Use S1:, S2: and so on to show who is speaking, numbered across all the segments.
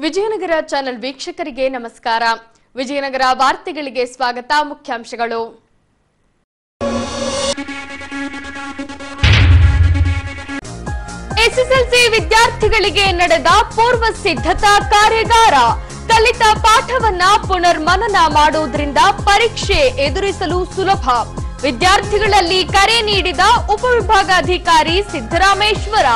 S1: Vijayanagara channel ವೀಕ್ಷಕರಿಗೆ ನಮಸ್ಕಾರ ವಿಜಯನಗರ ವಾರ್ತೆಗಳಿಗೆ ಸ್ವಾಗತ ಮುಖ್ಯಾಂಶಗಳು ಎಸ್ಎಸ್ಎಲ್ಸಿ ವಿದ್ಯಾರ್ಥಿಗಳಿಗೆ ನಡೆದ ಪೂರ್ವ ಸಿದ್ಧತಾ ಕಾರ್ಯಾಗಾರ ಕಲಿತ ಪಾಠವನ್ನ ಪುನರ್ಮನನ ಮಾಡುವುದರಿಂದ ಪರೀಕ್ಷೆ ಎದುರಿಸಲು ಸುಲಭ ವಿದ್ಯಾರ್ಥಿಗಳಲ್ಲಿ ಕರೆ ನೀಡಿದ ಉಪವಿಭಾಗಾಧಿಕಾರಿ ಸಿದ್ದರಾಮೇಶ್ವರ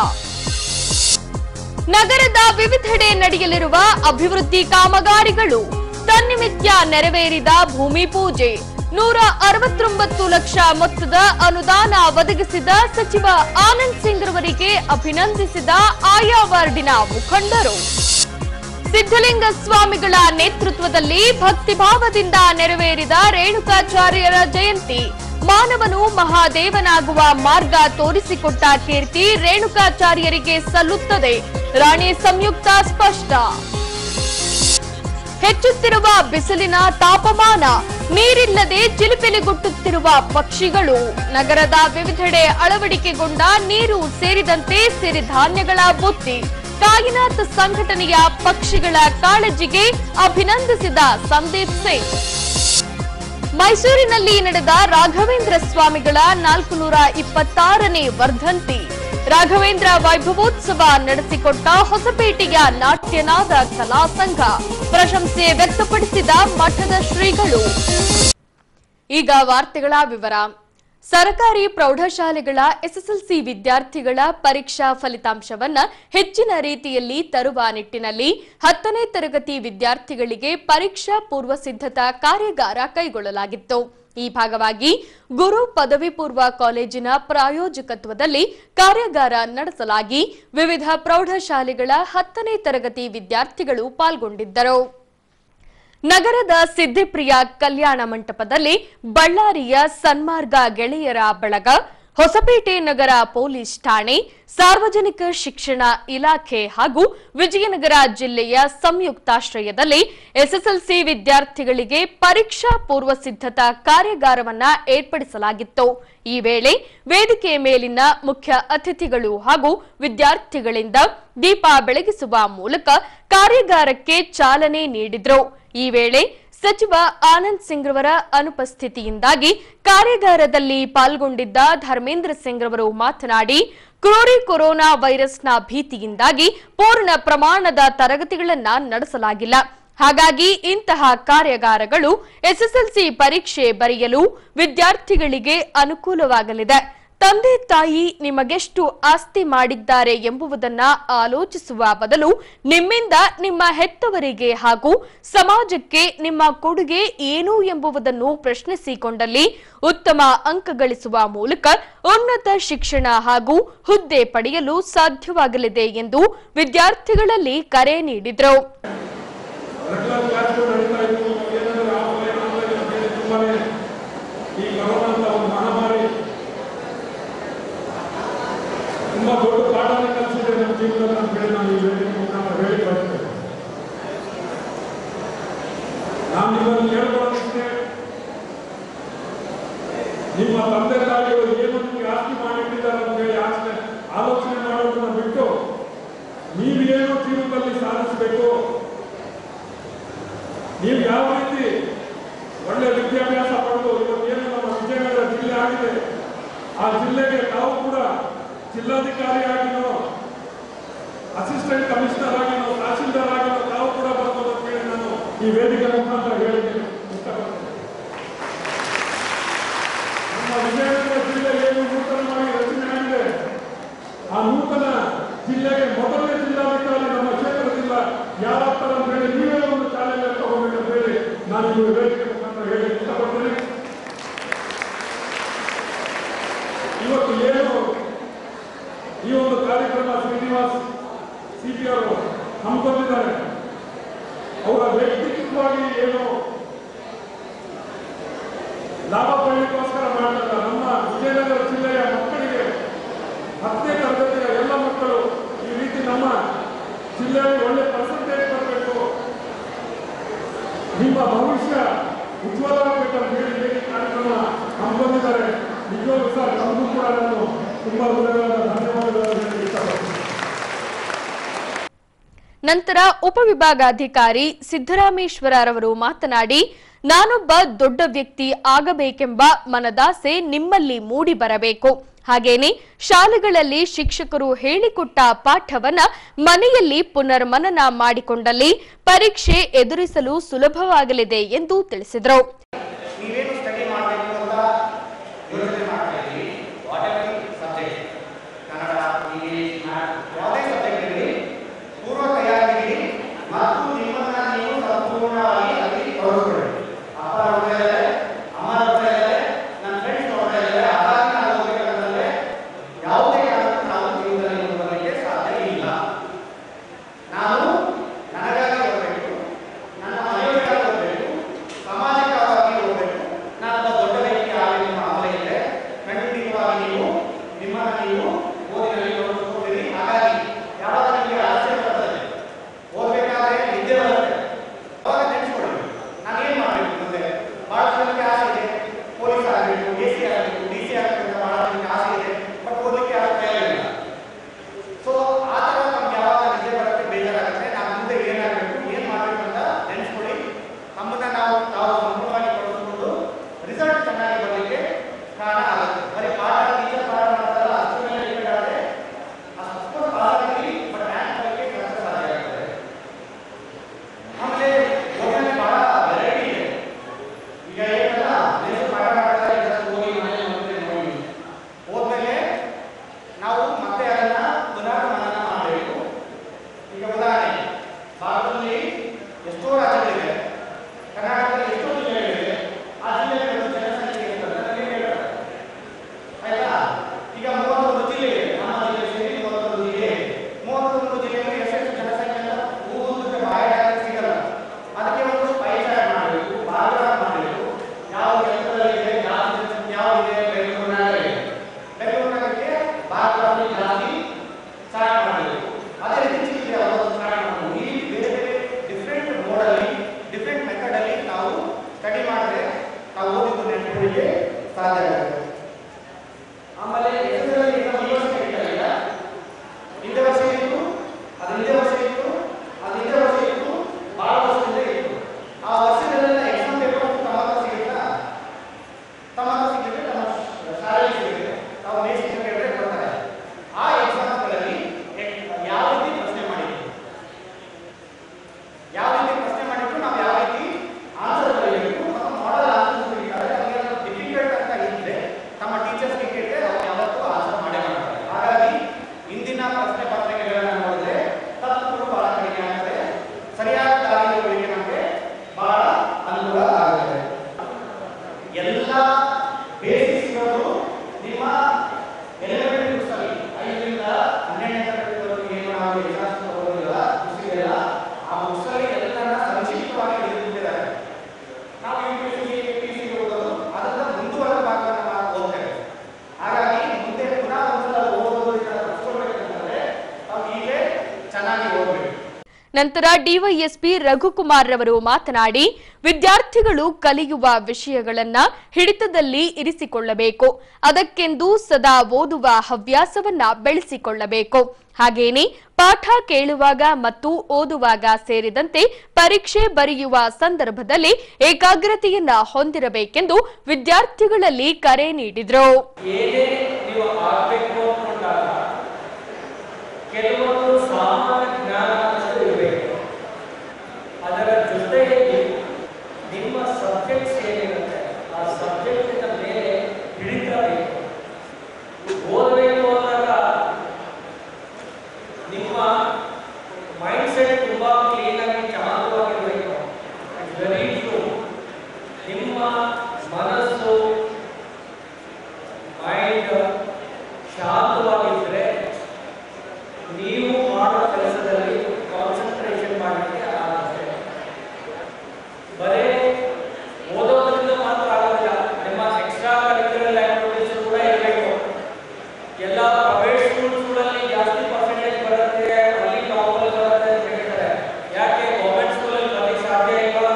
S1: ನಗರದ ವಿವಿಧೆಡೆ ನಡೆಯಲಿರುವ ಅಭಿವೃದ್ಧಿ ಕಾಮಗಾರಿಗಳು ತನ್ನಿಮಿತ್ಯ ನೆರವೇರಿದ ಭೂಮಿ ಪೂಜೆ ನೂರ ಅರವತ್ತೊಂಬತ್ತು ಲಕ್ಷ ಮೊತ್ತದ ಅನುದಾನ ಒದಗಿಸಿದ ಸಚಿವ ಆನಂದ್ ಸಿಂಗ್ ರವರಿಗೆ ಅಭಿನಂದಿಸಿದ ಆಯಾ ವಾರ್ಡಿನ ಮುಖಂಡರು ಸಿದ್ದಲಿಂಗ ಸ್ವಾಮಿಗಳ ನೇತೃತ್ವದಲ್ಲಿ ಭಕ್ತಿಭಾವದಿಂದ ನೆರವೇರಿದ ರೇಣುಕಾಚಾರ್ಯರ ಜಯಂತಿ ಮಾನವನು ಮಹಾದೇವನಾಗುವ ಮಾರ್ಗ ತೋರಿಸಿಕೊಟ್ಟ ಕೀರ್ತಿ ರೇಣುಕಾಚಾರ್ಯರಿಗೆ ಸಲ್ಲುತ್ತದೆ ರಾಣಿ ಸಂಯುಕ್ತ ಸ್ಪಷ್ಟ ಹೆಚ್ಚುತ್ತಿರುವ ಬಿಸಿಲಿನ ತಾಪಮಾನ ನೀರಿಲ್ಲದೆ ಚಿಲಿಪಿಲಿಗುಟ್ಟುತ್ತಿರುವ ಪಕ್ಷಿಗಳು ನಗರದ ವಿವಿಧೆಡೆ ಅಳವಡಿಕೆಗೊಂಡ ನೀರು ಸೇರಿದಂತೆ ಸಿರಿಧಾನ್ಯಗಳ ಬುತ್ತಿ ಕಾಯಿನಾಥ್ ಸಂಘಟನೆಯ ಪಕ್ಷಿಗಳ ಕಾಳಜಿಗೆ ಅಭಿನಂದಿಸಿದ ಸಂದೀಪ್ ಸಿಂಗ್ ಮೈಸೂರಿನಲ್ಲಿ ನಡೆದ ರಾಘವೇಂದ್ರ ಸ್ವಾಮಿಗಳ ನಾಲ್ಕು ನೂರ ಇಪ್ಪತ್ತಾರನೇ ವರ್ಧಂತಿ ರಾಘವೇಂದ್ರ ವೈಭವೋತ್ಸವ ನಡೆಸಿಕೊಟ್ಟ ಹೊಸಪೇಟೆಯ ನಾಟ್ಯನಾದ ಕಲಾ ಸಂಘ ಪ್ರಶಂಸೆ ವ್ಯಕ್ತಪಡಿಸಿದ ಮಠದ ಶ್ರೀಗಳು ಈಗ ವಾರ್ತೆಗಳ ವಿವರ ಸರ್ಕಾರಿ ಪ್ರೌಢಶಾಲೆಗಳ ಎಸ್ಎಸ್ಎಲ್ಸಿ ವಿದ್ಯಾರ್ಥಿಗಳ ಪರೀಕ್ಷಾ ಫಲಿತಾಂಶವನ್ನ ಹೆಚ್ಚಿನ ರೀತಿಯಲ್ಲಿ ತರುವ ನಿಟ್ಟಿನಲ್ಲಿ ಹತ್ತನೇ ತರಗತಿ ವಿದ್ಯಾರ್ಥಿಗಳಿಗೆ ಪರೀಕ್ಷಾ ಪೂರ್ವ ಸಿದ್ಧತಾ ಕಾರ್ಯಾಗಾರ ಕೈಗೊಳ್ಳಲಾಗಿತ್ತು ಈ ಭಾಗವಾಗಿ ಗುರು ಪದವಿ ಪೂರ್ವ ಕಾಲೇಜಿನ ಪ್ರಾಯೋಜಕತ್ವದಲ್ಲಿ ಕಾರ್ಯಾಗಾರ ನಡೆಸಲಾಗಿ ವಿವಿಧ ಪ್ರೌಢಶಾಲೆಗಳ ಹತ್ತನೇ ತರಗತಿ ವಿದ್ಯಾರ್ಥಿಗಳು ಪಾಲ್ಗೊಂಡಿದ್ದರು ನಗರದ ಸಿದ್ದಿಪ್ರಿಯ ಕಲ್ಯಾಣ ಮಂಟಪದಲ್ಲಿ ಬಳ್ಳಾರಿಯ ಸನ್ಮಾರ್ಗ ಗೆಳೆಯರ ಬಳಗ ಹೊಸಪೇಟೆ ನಗರ ಪೊಲೀಸ್ ಠಾಣೆ ಸಾರ್ವಜನಿಕ ಶಿಕ್ಷಣ ಇಲಾಖೆ ಹಾಗೂ ವಿಜಯನಗರ ಜಿಲ್ಲೆಯ ಸಂಯುಕ್ತಾಶ್ರಯದಲ್ಲಿ ಎಸ್ಎಸ್ಎಲ್ಸಿ ವಿದ್ಯಾರ್ಥಿಗಳಿಗೆ ಪರೀಕ್ಷಾ ಪೂರ್ವ ಸಿದ್ಧತಾ ಕಾರ್ಯಾಗಾರವನ್ನ ಏರ್ಪಡಿಸಲಾಗಿತ್ತು ಈ ವೇಳೆ ವೇದಿಕೆ ಮೇಲಿನ ಮುಖ್ಯ ಅತಿಥಿಗಳು ಹಾಗೂ ವಿದ್ಯಾರ್ಥಿಗಳಿಂದ ದೀಪ ಬೆಳಗಿಸುವ ಮೂಲಕ ಕಾರ್ಯಾಗಾರಕ್ಕೆ ಚಾಲನೆ ನೀಡಿದ್ರು ಈ ವೇಳೆ ಸಚಿವ ಆನಂದ್ ಸಿಂಗ್ ರವರ ಅನುಪಸ್ಥಿತಿಯಿಂದಾಗಿ ಕಾರ್ಯಾಗಾರದಲ್ಲಿ ಪಾಲ್ಗೊಂಡಿದ್ದ ಧರ್ಮೇಂದ್ರ ಸಿಂಗ್ ರವರು ಮಾತನಾಡಿ ಕ್ರೋರಿ ಕೊರೋನಾ ವೈರಸ್ನ ಭೀತಿಯಿಂದಾಗಿ ಪೂರ್ಣ ಪ್ರಮಾಣದ ತರಗತಿಗಳನ್ನ ನಡೆಸಲಾಗಿಲ್ಲ ಹಾಗಾಗಿ ಇಂತಹ ಕಾರ್ಯಾಗಾರಗಳು ಎಸ್ಎಸ್ಎಲ್ಸಿ ಪರೀಕ್ಷೆ ಬರೆಯಲು ವಿದ್ಯಾರ್ಥಿಗಳಿಗೆ ಅನುಕೂಲವಾಗಲಿದೆ ತಂದೆ ತಾಯಿ ನಿಮಗೆಷ್ಟು ಆಸ್ತಿ ಮಾಡಿದ್ದಾರೆ ಎಂಬುದನ್ನ ಆಲೋಚಿಸುವ ಬದಲು ನಿಮ್ಮಿಂದ ನಿಮ್ಮ ಹೆತ್ತವರಿಗೆ ಹಾಗೂ ಸಮಾಜಕ್ಕೆ ನಿಮ್ಮ ಕೊಡುಗೆ ಏನು ಎಂಬುದನ್ನು ಪ್ರಶ್ನಿಸಿಕೊಂಡಲ್ಲಿ ಉತ್ತಮ ಅಂಕ ಗಳಿಸುವ ಮೂಲಕ ಉನ್ನತ ಶಿಕ್ಷಣ ಹಾಗೂ ಹುದ್ದೆ ಪಡೆಯಲು ಸಾಧ್ಯವಾಗಲಿದೆ ಎಂದು ವಿದ್ಯಾರ್ಥಿಗಳಲ್ಲಿ ಕರೆ ನೀಡಿದರು
S2: ರೆಗ್ಯುಲರ್ ಕ್ಲಾಸ್ಗಳು ನಡೀತಾ ಇತ್ತು ಏನಾದರೂ ಆಫ್ಲೈನ್ ಆನ್ಲೈನ್ ಅಂತ ಹೇಳಿ ತುಂಬಾನೇ ಈ ಕೊರೋನಾ ಅಂತ ಒಂದು ಮಹಾಮಾರಿ ತುಂಬಾ ದೊಡ್ಡ ಪಾಠನ ಕಲಿಸಿದೆ ನಮ್ಮ ಜೀವನದಲ್ಲಿ ಅಂತ ಹೇಳಿ ನಾನು ಈ ವೇದಿಕೆ ಮುಖಾಂತರ ಹೇಳಿ ಬರ್ತೇನೆ ನಾನು ನಿಮ್ಮನ್ನು ಹೇಳ್ಕೊಳ್ಳೋದಿಷ್ಟೇ ನಿಮ್ಮ ತಂದೆ ತಾಯಿಗಳು ಏನು ನಿಮಗೆ ಆಸ್ತಿ ಮಾಡಿಟ್ಟಿದ್ದಾರೆ ಅಂತ ಹೇಳಿ ಆಚರಣೆ ಆಲೋಚನೆ ಮಾಡೋದನ್ನ ಬಿಟ್ಟು ನೀವೇನು ಜೀವನದಲ್ಲಿ ಸಾಧಿಸಬೇಕು ನೀವು ಯಾವ ರೀತಿ ಒಳ್ಳೆ ವಿದ್ಯಾಭ್ಯಾಸ ಪಡೆದು ಇವತ್ತೇನು ನಮ್ಮ ವಿಜಯನಗರ ಜಿಲ್ಲೆ ಆಗಿದೆ ಆ ಜಿಲ್ಲೆಗೆ ತಾವು ಕೂಡ ಜಿಲ್ಲಾಧಿಕಾರಿ ಆಗಿನೋ ಅಸಿಸ್ಟೆಂಟ್ ಕಮಿಷನರ್ ಆಗಿನೋ ತಹಸೀಲ್ದಾರ್ ಆಗಿನೋ ತಾವು ಕೂಡ ಬರ್ಬೋದು ಅಂತ ಹೇಳಿ ನಾನು ಈ ವೇದಿಕೆ ಮುಖಾಂತರ ಹೇಳಿಕೆ ಇಷ್ಟಪಡ್ತೇನೆ ನಮ್ಮ ವಿಜಯನಗರ ಜಿಲ್ಲೆ ಏನು ನೂತನವಾಗಿ ರಚನೆ ಆಗಿದೆ ಆ ನೂತನ ಜಿಲ್ಲೆಗೆ ಮೊದಲನೇ ಜಿಲ್ಲಾಧಿಕಾರಿ ನಮ್ಮ ಕ್ಷೇತ್ರದಿಂದ ಯಾರಾಗ್ತಾರೆ ಅಂತ ಹೇಳಿ ನೀವೇ ಒಂದು ಚಾಲೆಂಜ್ ತಗೋಬೇಕು ಅಂತ ಹೇಳಿ ನಾನು ಈ ವೇದಿಕೆ ಮುಖಾಂತರ ಹೇಳಿ ಇಷ್ಟಪಡ್ತೇನೆ ಇವತ್ತು ಏನು ಈ ಒಂದು ಕಾರ್ಯಕ್ರಮ ಶ್ರೀನಿವಾಸ್ ಸಿ ಪಿ ಅವರು ಹಮ್ಮಿಕೊಂಡಿದ್ದಾರೆ ಅವರ ವ್ಯಕ್ತಿತ್ವವಾಗಿ ಏನು ಲಾಭ ಪಡೆಯಲಿಕ್ಕೋಸ್ಕರ ಮಾಡಲ್ಲ ನಮ್ಮ ವಿಜಯನಗರ ಜಿಲ್ಲೆಯ ಮಕ್ಕಳಿಗೆ ಹತ್ತನೇ ತರಗತಿಯ ಎಲ್ಲ ಮಕ್ಕಳು ಈ ರೀತಿ ನಮ್ಮ ಜಿಲ್ಲೆಯಲ್ಲಿ ಒಳ್ಳೆ ಪರ್ಸೆಂಟೇಜ್ ಬರಬೇಕು ನಿಮ್ಮ ಭವಿಷ್ಯ ಉಜ್ವಲವಾಗಬೇಕಂತ ಹೇಳಿ ಹೇಗೆ ಕಾರ್ಯಕ್ರಮ ಹಮ್ಮಿಕೊಂಡಿದ್ದಾರೆ ನಿಜವಾಗ್ಲೂ ಸರ್ ನಮಗೂ ಕೂಡ ನಾನು ತುಂಬ ಹೃದಯದ ಧನ್ಯವಾದಗಳನ್ನು ಹೇಳಲಿಕ್ಕೆ ಇಷ್ಟಪಡ್ತೀನಿ
S1: ನಂತರ ಉಪವಿಭಾಗಾಧಿಕಾರಿ ಸಿದ್ದರಾಮೇಶ್ವರರವರು ಮಾತನಾಡಿ ನಾನೊಬ್ಬ ದೊಡ್ಡ ವ್ಯಕ್ತಿ ಆಗಬೇಕೆಂಬ ಮನದಾಸೆ ನಿಮ್ಮಲ್ಲಿ ಮೂಡಿ ಬರಬೇಕು ಹಾಗೇನೆ ಶಾಲೆಗಳಲ್ಲಿ ಶಿಕ್ಷಕರು ಹೇಳಿಕೊಟ್ಟ ಪಾಠವನ್ನ ಮನೆಯಲ್ಲಿ ಪುನರ್ಮನನ ಮಾಡಿಕೊಂಡಲ್ಲಿ ಪರೀಕ್ಷೆ ಎದುರಿಸಲು ಸುಲಭವಾಗಲಿದೆ ಎಂದು ತಿಳಿಸಿದರು
S3: ನೀವೇನು ಸ್ಟಡಿ ಮಾಡಬೇಕು ಅಂತ ಯೋಚನೆ ಮಾಡ್ತಾ ಇದ್ದೀವಿ whatever subject Kannada English math ಯಾವುದೇ ಸಬ್ಜೆಕ್ಟ್ ಇರಲಿ ಪೂರ್ವ ತಯಾರಿ ಮತ್ತು ನಿಮ್ಮನ್ನ ನೀವು ಸಂಪೂರ್ಣವಾಗಿ ಅಲ್ಲಿ ತೊಡಗಿಕೊಳ್ಳಿ ಅಪ್ಪ ನೋಡ್ತಾ ಇದ್ದಾರೆ ಅಮ್ಮ ನೋಡ್ತಾ ಇದ್ದಾರೆ ನನ್ನ ಫ್ರೆಂಡ್ಸ್ ನೋಡ್ತಾ ಇದ್ದಾರೆ ಹಾಗಾಗಿ ನಾನು ಹೋಗ್ಬೇಕಂತಂದ್ರೆ ಯಾವುದೇ ಕಾರಣಕ್ಕೂ ನಾವು ಜೀವನದಲ್ಲಿ ಮುಂದುವರಲಿಕ್ಕೆ ಸಾಧ್ಯ ಇಲ್ಲ ನಾನು ನನಗಾಗಿ ಹೋಗಬೇಕು ನನ್ನ ಮನೆಯವರಿಗಾಗಿ ಹೋಗಬೇಕು ಸಾಮಾಜಿಕವಾಗಿ ಹೋಗಬೇಕು ನಾನು ಒಬ್ಬ ದೊಡ್ಡ ವ್ಯಕ್ತಿ ಆಗಬೇಕು ಅನ್ನೋ ಆಸೆ ಇದೆ ಖಂಡಿತವಾಗಿ ನೀವು ನಿಮ್ಮನ್ನ ನೀವು ಓದಿನಲ್ಲಿ ನೋಡಿಕೊಳ್ಳಿರಿ ಹಾಗಾಗಿ ಯಾವಾಗ ನಿಮಗೆ ಆಸೆ ಬರ್ತದೆ ಓದಬೇಕಾದ್ರೆ ನಿದ್ದೆ ಬರುತ್ತೆ ಅವಾಗ ನೆನೆಸ್ಕೊಳ್ಳಿ ನಾನು ಏನು ಮಾಡಬೇಕು ಮುಂದೆ ಭಾಳ ಜನಕ್ಕೆ ಆಸೆ ಇದೆ ಪೊಲೀಸ್ ಆಗಬೇಕು ಡಿ ಸಿ ಆಗಬೇಕು ಡಿ ಸಿ ಆಗಬೇಕು ಅಂತ ಭಾಳ ಜನಕ್ಕೆ ಆಸೆ ಇದೆ ಬಟ್ ಓದಲಿಕ್ಕೆ ಆಗ್ತಾ ಇಲ್ಲ ಸೊ ಆ ಥರ ನಮ್ಗೆ ಯಾವಾಗ ನಿದ್ದೆ ಬರುತ್ತೆ ಬೇಜಾರಾಗುತ್ತೆ ನಾವು ಮುಂದೆ ಏನಾಗಬೇಕು ಏನು ಮಾಡಬೇಕು ಅಂತ ನೆನೆಸ್ಕೊಳ್ಳಿ ನಮ್ಮನ್ನ ನಾವು ನಾವು ಸಂಪೂರ್ಣವಾಗಿ ಪಡೆದುಕೊಂಡು ರಿಸಲ್ಟ್ ಚೆನ್ನಾಗಿ ಬರಲಿಕ್ಕೆ ಕಾರಣ ಆಗುತ್ತೆ ಬರೀ ಪಾಠ ಟೀಚರ್ ಪಾಠ ಮಾಡ್ತಾರಲ್ಲ ಅಷ್ಟರ ಮೇಲೆ ಡಿಪೆಂಡ್ ಆದರೆ ಅಷ್ಟು ಪಾಸ್ ಆಗಲಿ ಬಟ್ ರ್ಯಾಂಕ್ ಬರಲಿಕ್ಕೆ ಕಷ್ಟ ಸಾಧ್ಯ ಆಗ್ತದೆ ಆಮೇಲೆ ಓದಿನಲ್ಲಿ ಬಹಳ ವೆರೈಟಿ ಇದೆ ಈಗ ಏನಲ್ಲ ಮನೆಯಲ್ಲಿ ಪಾಠ ಮಾಡ್ತಾರೆ just ಹೋಗಿ ಮನೆಯಲ್ಲಿ ಮತ್ತೆ ನೋಡಿ ಹೋದ್ಮೇಲೆ ನಾವು ಮತ್ತೆ ಅದನ್ನ ಪುನರ್ ಮನನ ಮಾಡಬೇಕು ಈಗ ಉದಾಹರಣೆ ಭಾರತದಲ್ಲಿ ಎಷ್ಟೋ ರಾಜ್ಯಗಳಿವೆ ಕರ್ನಾಟಕದಲ್ಲಿ ಎಷ್ಟೋ ಜಿಲ್ಲೆಗಳಿವೆ ಆ ಜಿಲ್ಲೆಗಳ ಜನಸಂಖ್ಯೆ ಎಷ್ಟು ಅಂತ ನನಗೆ ಹೇಳ್ತಾರೆ ಆಯ್ತಾ ಈಗ ಮೂವತ್ತೊಂದು ಜಿಲ್ಲೆ ಇದೆ ನಮ್ಮ ಜಿಲ್ಲೆ ಸೇರಿ ಮೂವತ್ತೊಂದು ಜಿಲ್ಲೆ ಇದೆ ಮೂವತ್ತೊಂದು ಜಿಲ್ಲೆಯಲ್ಲಿ ಎಷ್ಟೆಷ್ಟು ಜನಸಂಖ್ಯೆ ಅಂತ ಊರಿಗೆ ಬಾಯಿಗೆ ಸಿಗಲ್ಲ ಅದಕ್ಕೆ ಒಂದು ಪೈ ಚಾರ್ಟ್ ಮಾಡಬೇಕು ಭಾಗಗಳನ್ನು ಮಾಡಬೇಕು ಯಾವ ಕೆಲಸದಲ್ಲಿದೆ ಯಾವ ಜನಸಂಖ್ಯೆ ಯಾವಿದೆ ಬೆಂಗಳೂರಿನಾಗ ಇದೆ ಬೆಂಗಳೂರಿನಾಗಕ್ಕೆ ಭಾಗಗಳಲ್ಲಿ ಜಾಸ್ತಿ ಸ್ಟಾರ್ಟ್ ಮಾಡಬೇಕು ಅದೇ ರೀತಿ ಚಿತ್ರ ಯಾವುದು ಸ್ಟಾರ್ಟ್ ಮಾಡಬೇಕು ಈ ರೀತಿ ಬೇರೆ ಬೇರೆ ಡಿಫ್ರೆಂಟ್ ಮೋಡಲ್ಲಿ ಡಿಫ್ರೆಂಟ್ ಮೆಥಡಲ್ಲಿ ನಾವು ಸ್ಟಡಿ ಮಾಡಿದ್ರೆ ನಾವು ಓದಿದ್ದು ನೆನಪಿಗೆ ಸಾಧ್ಯ ಆಗುತ್ತೆ ಆಮೇಲೆ ಎಸ್ಎಸ್ಎಲ್ಸಿ ಎಕ್ಸಾಮ್ ಈ ವರ್ಷ ನಡೀತಾ ಹಿಂದೆ ವರ್ಷ ಇತ್ತು ಅದು ಹಿಂದೆ ವರ್ಷ ಇತ್ತು ಅದು ಹಿಂದೆ ವರ್ಷ ಇತ್ತು ಭಾಳ ವರ್ಷದಿಂದ ಇತ್ತು ಆ ವರ್ಷದಲ್ಲೆಲ್ಲ ಎಕ್ಸಾಮ್ ಪೇಪರ್ ತಮ್ಮ ಹತ್ರ ಸಿಗುತ್ತಾ ತಮ್ಮ ಹತ್ರ ಸಿಗುತ್ತೆ ತಮ್ಮ ಶಾಲೆಯಲ್ಲಿ ಸಿಗುತ್ತೆ ತಾವು ನೆಕ್ಸ್ಟ್ ಕೇಳಿದ್ರೆ ಕೊಡ್ತಾರೆ ಆ ಎಕ್ಸಾಮ್ಗಳಲ್ಲಿ ಯಾವ ರೀತಿ ಪ್ರಶ್ನೆ ಮಾಡಿದ್ರು ಯಾವ ರೀತಿ ಪ್ರಶ್ನೆ ಮಾಡಿದ್ರು ನಾವು ಯಾವ ರೀತಿ ಆನ್ಸರ್ ಬರೀಬೇಕು ಮತ್ತು ಮಾಡಲ್ ಆನ್ಸರ್ ಬರೀತಾರೆ ನಮಗೆ ಡಿಫಿಕಲ್ಟ್ ಅಂತ ಇದ್ರೆ ತಮ್ಮ ಟೀಚರ್ಸ್ಗೆ ಕೇಳಿದ್ರೆ ಅವ್ರು ಯಾವತ್ತೂ ಆನ್ಸರ್ ಮಾಡೇ ಮಾಡ್ತಾರೆ ಹಾಗಾಗಿ ಇಂದಿನ ಪ್ರಶ್ನೆ ಪತ್ರಿಕೆಗಳನ್ನು ನೋಡಿದ್ರೆ ತಪ್ಪುಗಳು ಬಹಳ ಕಡಿಮೆ ಆಗ್ತದೆ ಸರಿಯಾದ ದಾರಿಗಳಿಗೆ ನಮಗೆ ಬಹಳ ಅನುಕೂಲ ಆಗುತ್ತೆ ಎಲ್ಲ ಬೇಸಿಕ್ಸ್ಗಳು ನಿಮ್ಮ ಎಲಿಮೆಂಟರಿ ಪುಸ್ತಕ ಐದರಿಂದ ಹನ್ನೆರಡನೇ ತರಗತಿವರೆಗೂ ಏನು ನಾವು ಎಕ್ಸಾಮ್ಸ್ ತಗೊಳ್ಳೋದಿಲ್ಲ ಪುಸ್ತಕ ಆ ಪುಸ್ತಕ ಎಲ್ಲರನ್ನ ಸಂಕ್ಷಿಪ್ತವಾಗಿ ಬರೆದಿದ್ದಾರೆ ನಾವು U P C K P C ಓದೋದು ಅದನ್ನ ಮುಂದುವರೆದ ಭಾಗವನ್ನು ನಾವು ಓದ್ತೇವೆ ಹಾಗಾಗಿ ಮುಂದೆ ಪುನಃ ಒಂದ್ಸಲ ಓದೋದು ಇದನ್ನ ಕಲ್ತ್ಕೊಳ್ಬೇಕಂತಂದ್ರೆ ನಾವು ಈಗಲೇ ಚೆನ್ನಾಗಿ ಓದಬೇಕು
S1: ನಂತರ ಡಿವೈಎಸ್ಪಿ ರಘುಕುಮಾರ್ ರವರು ಮಾತನಾಡಿ ವಿದ್ಯಾರ್ಥಿಗಳು ಕಲಿಯುವ ವಿಷಯಗಳನ್ನ ಹಿಡಿತದಲ್ಲಿ ಇರಿಸಿಕೊಳ್ಳಬೇಕು ಅದಕ್ಕೆಂದು ಸದಾ ಓದುವ ಹವ್ಯಾಸವನ್ನ ಬೆಳೆಸಿಕೊಳ್ಳಬೇಕು ಹಾಗೇನೆ ಪಾಠ ಕೇಳುವಾಗ ಮತ್ತು ಓದುವಾಗ ಸೇರಿದಂತೆ ಪರೀಕ್ಷೆ ಬರೆಯುವ ಸಂದರ್ಭದಲ್ಲಿ ಏಕಾಗ್ರತೆಯನ್ನ ಹೊಂದಿರಬೇಕೆಂದು ವಿದ್ಯಾರ್ಥಿಗಳಲ್ಲಿ ಕರೆ ನೀಡಿದರು
S4: ಏನೇ ನೀವು ಆಗಬೇಕು ಅಂದ್ಕೊಂಡಾಗ ಕೆಲವೊಂದು ಸಾಮಾನ್ಯ ಜ್ಞಾನ ಅನ್ನೋದು ಇರಬೇಕು ಅದರ ಜೊತೆಗೆ ನಿಮ್ಮ ಸಬ್ಜೆಕ್ಟ್ಸ್ ಏನಿರುತ್ತೆ ಆ ಸಬ್ಜೆಕ್ಟಿನ ಮೇಲೆ ಹಿಡಿತ ಬೇಕು ಓದಬೇಕು ಅಂದಾಗ ನಿಮ್ಮ ಮೈಂಡ್ ಸೆಟ್ ತುಂಬ ಕ್ಲೀನಾಗಿ ಶಾಂತವಾಗಿರಬೇಕು ವೆರಿ ಟ್ರೂ ನಿಮ್ಮ ಮನಸ್ಸು ಮೈಂಡ್ ಶಾಂತವಾಗಿದ್ದರೆ ನೀವು ಮಾಡೋ ಕೆಲಸದಲ್ಲಿ ಕಾನ್ಸಂಟ್ರೇಷನ್ ಮಾಡಲಿಕ್ಕೆ ಆಗುತ್ತೆ ಬರೇ ಓದೋದ್ರಿಂದ ಮಾತ್ರ ಆಗೋದಿಲ್ಲ ನಿಮ್ಮ ಎಕ್ಸ್ಟ್ರಾ ಕರಿಕ್ಯುಲರ್ ಆಕ್ಟಿವಿಟೀಸ್ ಕೂಡ ಇರಬೇಕು ಎಲ್ಲ ಪ್ರೈವೇಟ್ ಸ್ಕೂಲ್ಸ್ಗಳಲ್ಲಿ ಜಾಸ್ತಿ ಪರ್ಸೆಂಟೇಜ್ ಬರುತ್ತೆ ಅಲ್ಲಿ ಟಾಪಲ್ಲಿ ಬರುತ್ತೆ ಅಂತ ಹೇಳ್ತಾರೆ ಯಾಕೆ ಗೌರ್ಮೆಂಟ್ ಸ್ಕೂಲಲ್ಲಿ ಬರಲಿಕ್ಕೆ ಸಾಧ್ಯ ಇಲ್ವಾ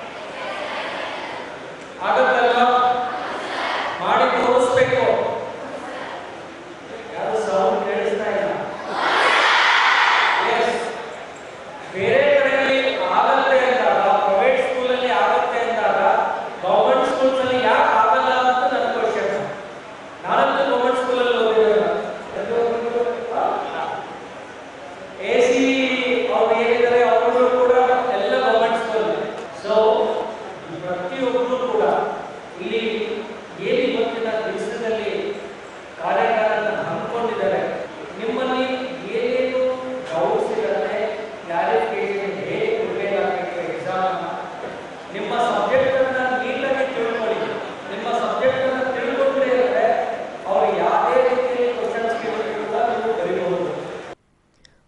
S4: ಆಗತ್ತಲ್ವಾ ಮಾಡಿ ತೋರಿಸ್ಬೇಕು ಯಾರು ಸೌಂಡ್ ಕೇಳಿಸ್ತಾ ಇಲ್ಲ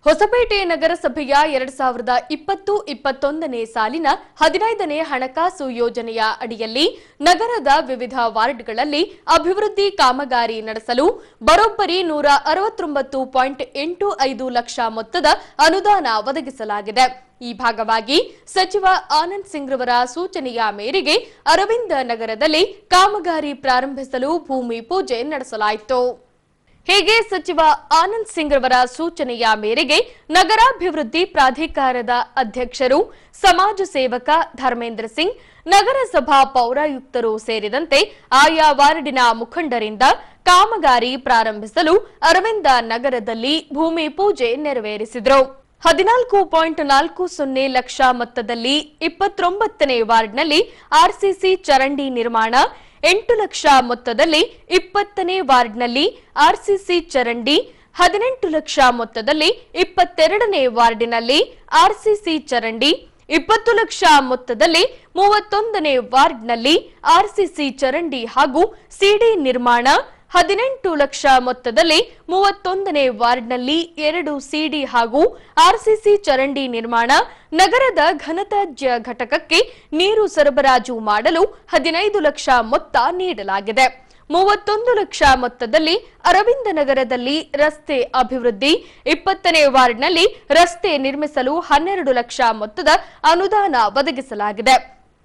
S1: ಹೊಸಪೇಟೆ ನಗರಸಭೆಯ ಎರಡ್ ಸಾವಿರದ ಇಪ್ಪತ್ತು ಇಪ್ಪತ್ತೊಂದನೇ ಸಾಲಿನ ಹದಿನೈದನೇ ಹಣಕಾಸು ಯೋಜನೆಯ ಅಡಿಯಲ್ಲಿ ನಗರದ ವಿವಿಧ ವಾರ್ಡ್ಗಳಲ್ಲಿ ಅಭಿವೃದ್ಧಿ ಕಾಮಗಾರಿ ನಡೆಸಲು ಬರೋಬ್ಬರಿ ನೂರ ಅರವತ್ತೊಂಬತ್ತು ಪಾಯಿಂಟ್ ಎಂಟು ಐದು ಲಕ್ಷ ಮೊತ್ತದ ಅನುದಾನ ಒದಗಿಸಲಾಗಿದೆ ಈ ಭಾಗವಾಗಿ ಸಚಿವ ಆನಂದ್ ಸಿಂಗ್ ರವರ ಸೂಚನೆಯ ಮೇರೆಗೆ ಅರವಿಂದ ನಗರದಲ್ಲಿ ಕಾಮಗಾರಿ ಪ್ರಾರಂಭಿಸಲು ಭೂಮಿ ಪೂಜೆ ನಡೆಸಲಾಯಿತು ಹೀಗೆ ಸಚಿವ ಆನಂದ್ ಸಿಂಗ್ ರವರ ಸೂಚನೆಯ ಮೇರೆಗೆ ನಗರಾಭಿವೃದ್ಧಿ ಪ್ರಾಧಿಕಾರದ ಅಧ್ಯಕ್ಷರು ಸಮಾಜ ಸೇವಕ ಧರ್ಮೇಂದ್ರ ಸಿಂಗ್ ನಗರಸಭಾ ಪೌರಾಯುಕ್ತರು ಸೇರಿದಂತೆ ಆಯಾ ವಾರ್ಡಿನ ಮುಖಂಡರಿಂದ ಕಾಮಗಾರಿ ಪ್ರಾರಂಭಿಸಲು ಅರವಿಂದ ನಗರದಲ್ಲಿ ಭೂಮಿ ಪೂಜೆ ನೆರವೇರಿಸಿದರು ಹದಿನಾಲ್ಕು ಪಾಯಿಂಟ್ ನಾಲ್ಕು ಸೊನ್ನೆ ಲಕ್ಷ ಮೊತ್ತದಲ್ಲಿ ಇಪ್ಪತ್ತೊಂಬತ್ತನೇ ವಾರ್ಡ್ನಲ್ಲಿ ಆರ್ಸಿಸಿ ಚರಂಡಿ ನಿರ್ಮಾಣ ಎಂಟು ಲಕ್ಷ ಮೊತ್ತದಲ್ಲಿ ಇಪ್ಪತ್ತನೇ ವಾರ್ಡ್ನಲ್ಲಿ ಆರ್ಸಿಸಿ ಚರಂಡಿ ಹದಿನೆಂಟು ಲಕ್ಷ ಮೊತ್ತದಲ್ಲಿ ಇಪ್ಪತ್ತೆರಡನೇ ವಾರ್ಡಿನಲ್ಲಿ ಆರ್ಸಿಸಿ ಚರಂಡಿ ಇಪ್ಪತ್ತು ಲಕ್ಷ ಮೊತ್ತದಲ್ಲಿ ಮೂವತ್ತೊಂದನೇ ವಾರ್ಡ್ನಲ್ಲಿ ಆರ್ಸಿಸಿ ಚರಂಡಿ ಹಾಗೂ ಸಿಡಿ ನಿರ್ಮಾಣ ಹದಿನೆಂಟು ಲಕ್ಷ ಮೊತ್ತದಲ್ಲಿ ಮೂವತ್ತೊಂದನೇ ವಾರ್ಡ್ನಲ್ಲಿ ಎರಡು ಸಿಡಿ ಹಾಗೂ ಆರ್ಸಿಸಿ ಚರಂಡಿ ನಿರ್ಮಾಣ ನಗರದ ಘನತ್ಯಾಜ್ಯ ಘಟಕಕ್ಕೆ ನೀರು ಸರಬರಾಜು ಮಾಡಲು ಹದಿನೈದು ಲಕ್ಷ ಮೊತ್ತ ನೀಡಲಾಗಿದೆ ಮೂವತ್ತೊಂದು ಲಕ್ಷ ಮೊತ್ತದಲ್ಲಿ ಅರವಿಂದ ನಗರದಲ್ಲಿ ರಸ್ತೆ ಅಭಿವೃದ್ಧಿ ಇಪ್ಪತ್ತನೇ ವಾರ್ಡ್ನಲ್ಲಿ ರಸ್ತೆ ನಿರ್ಮಿಸಲು ಹನ್ನೆರಡು ಲಕ್ಷ ಮೊತ್ತದ ಅನುದಾನ ಒದಗಿಸಲಾಗಿದೆ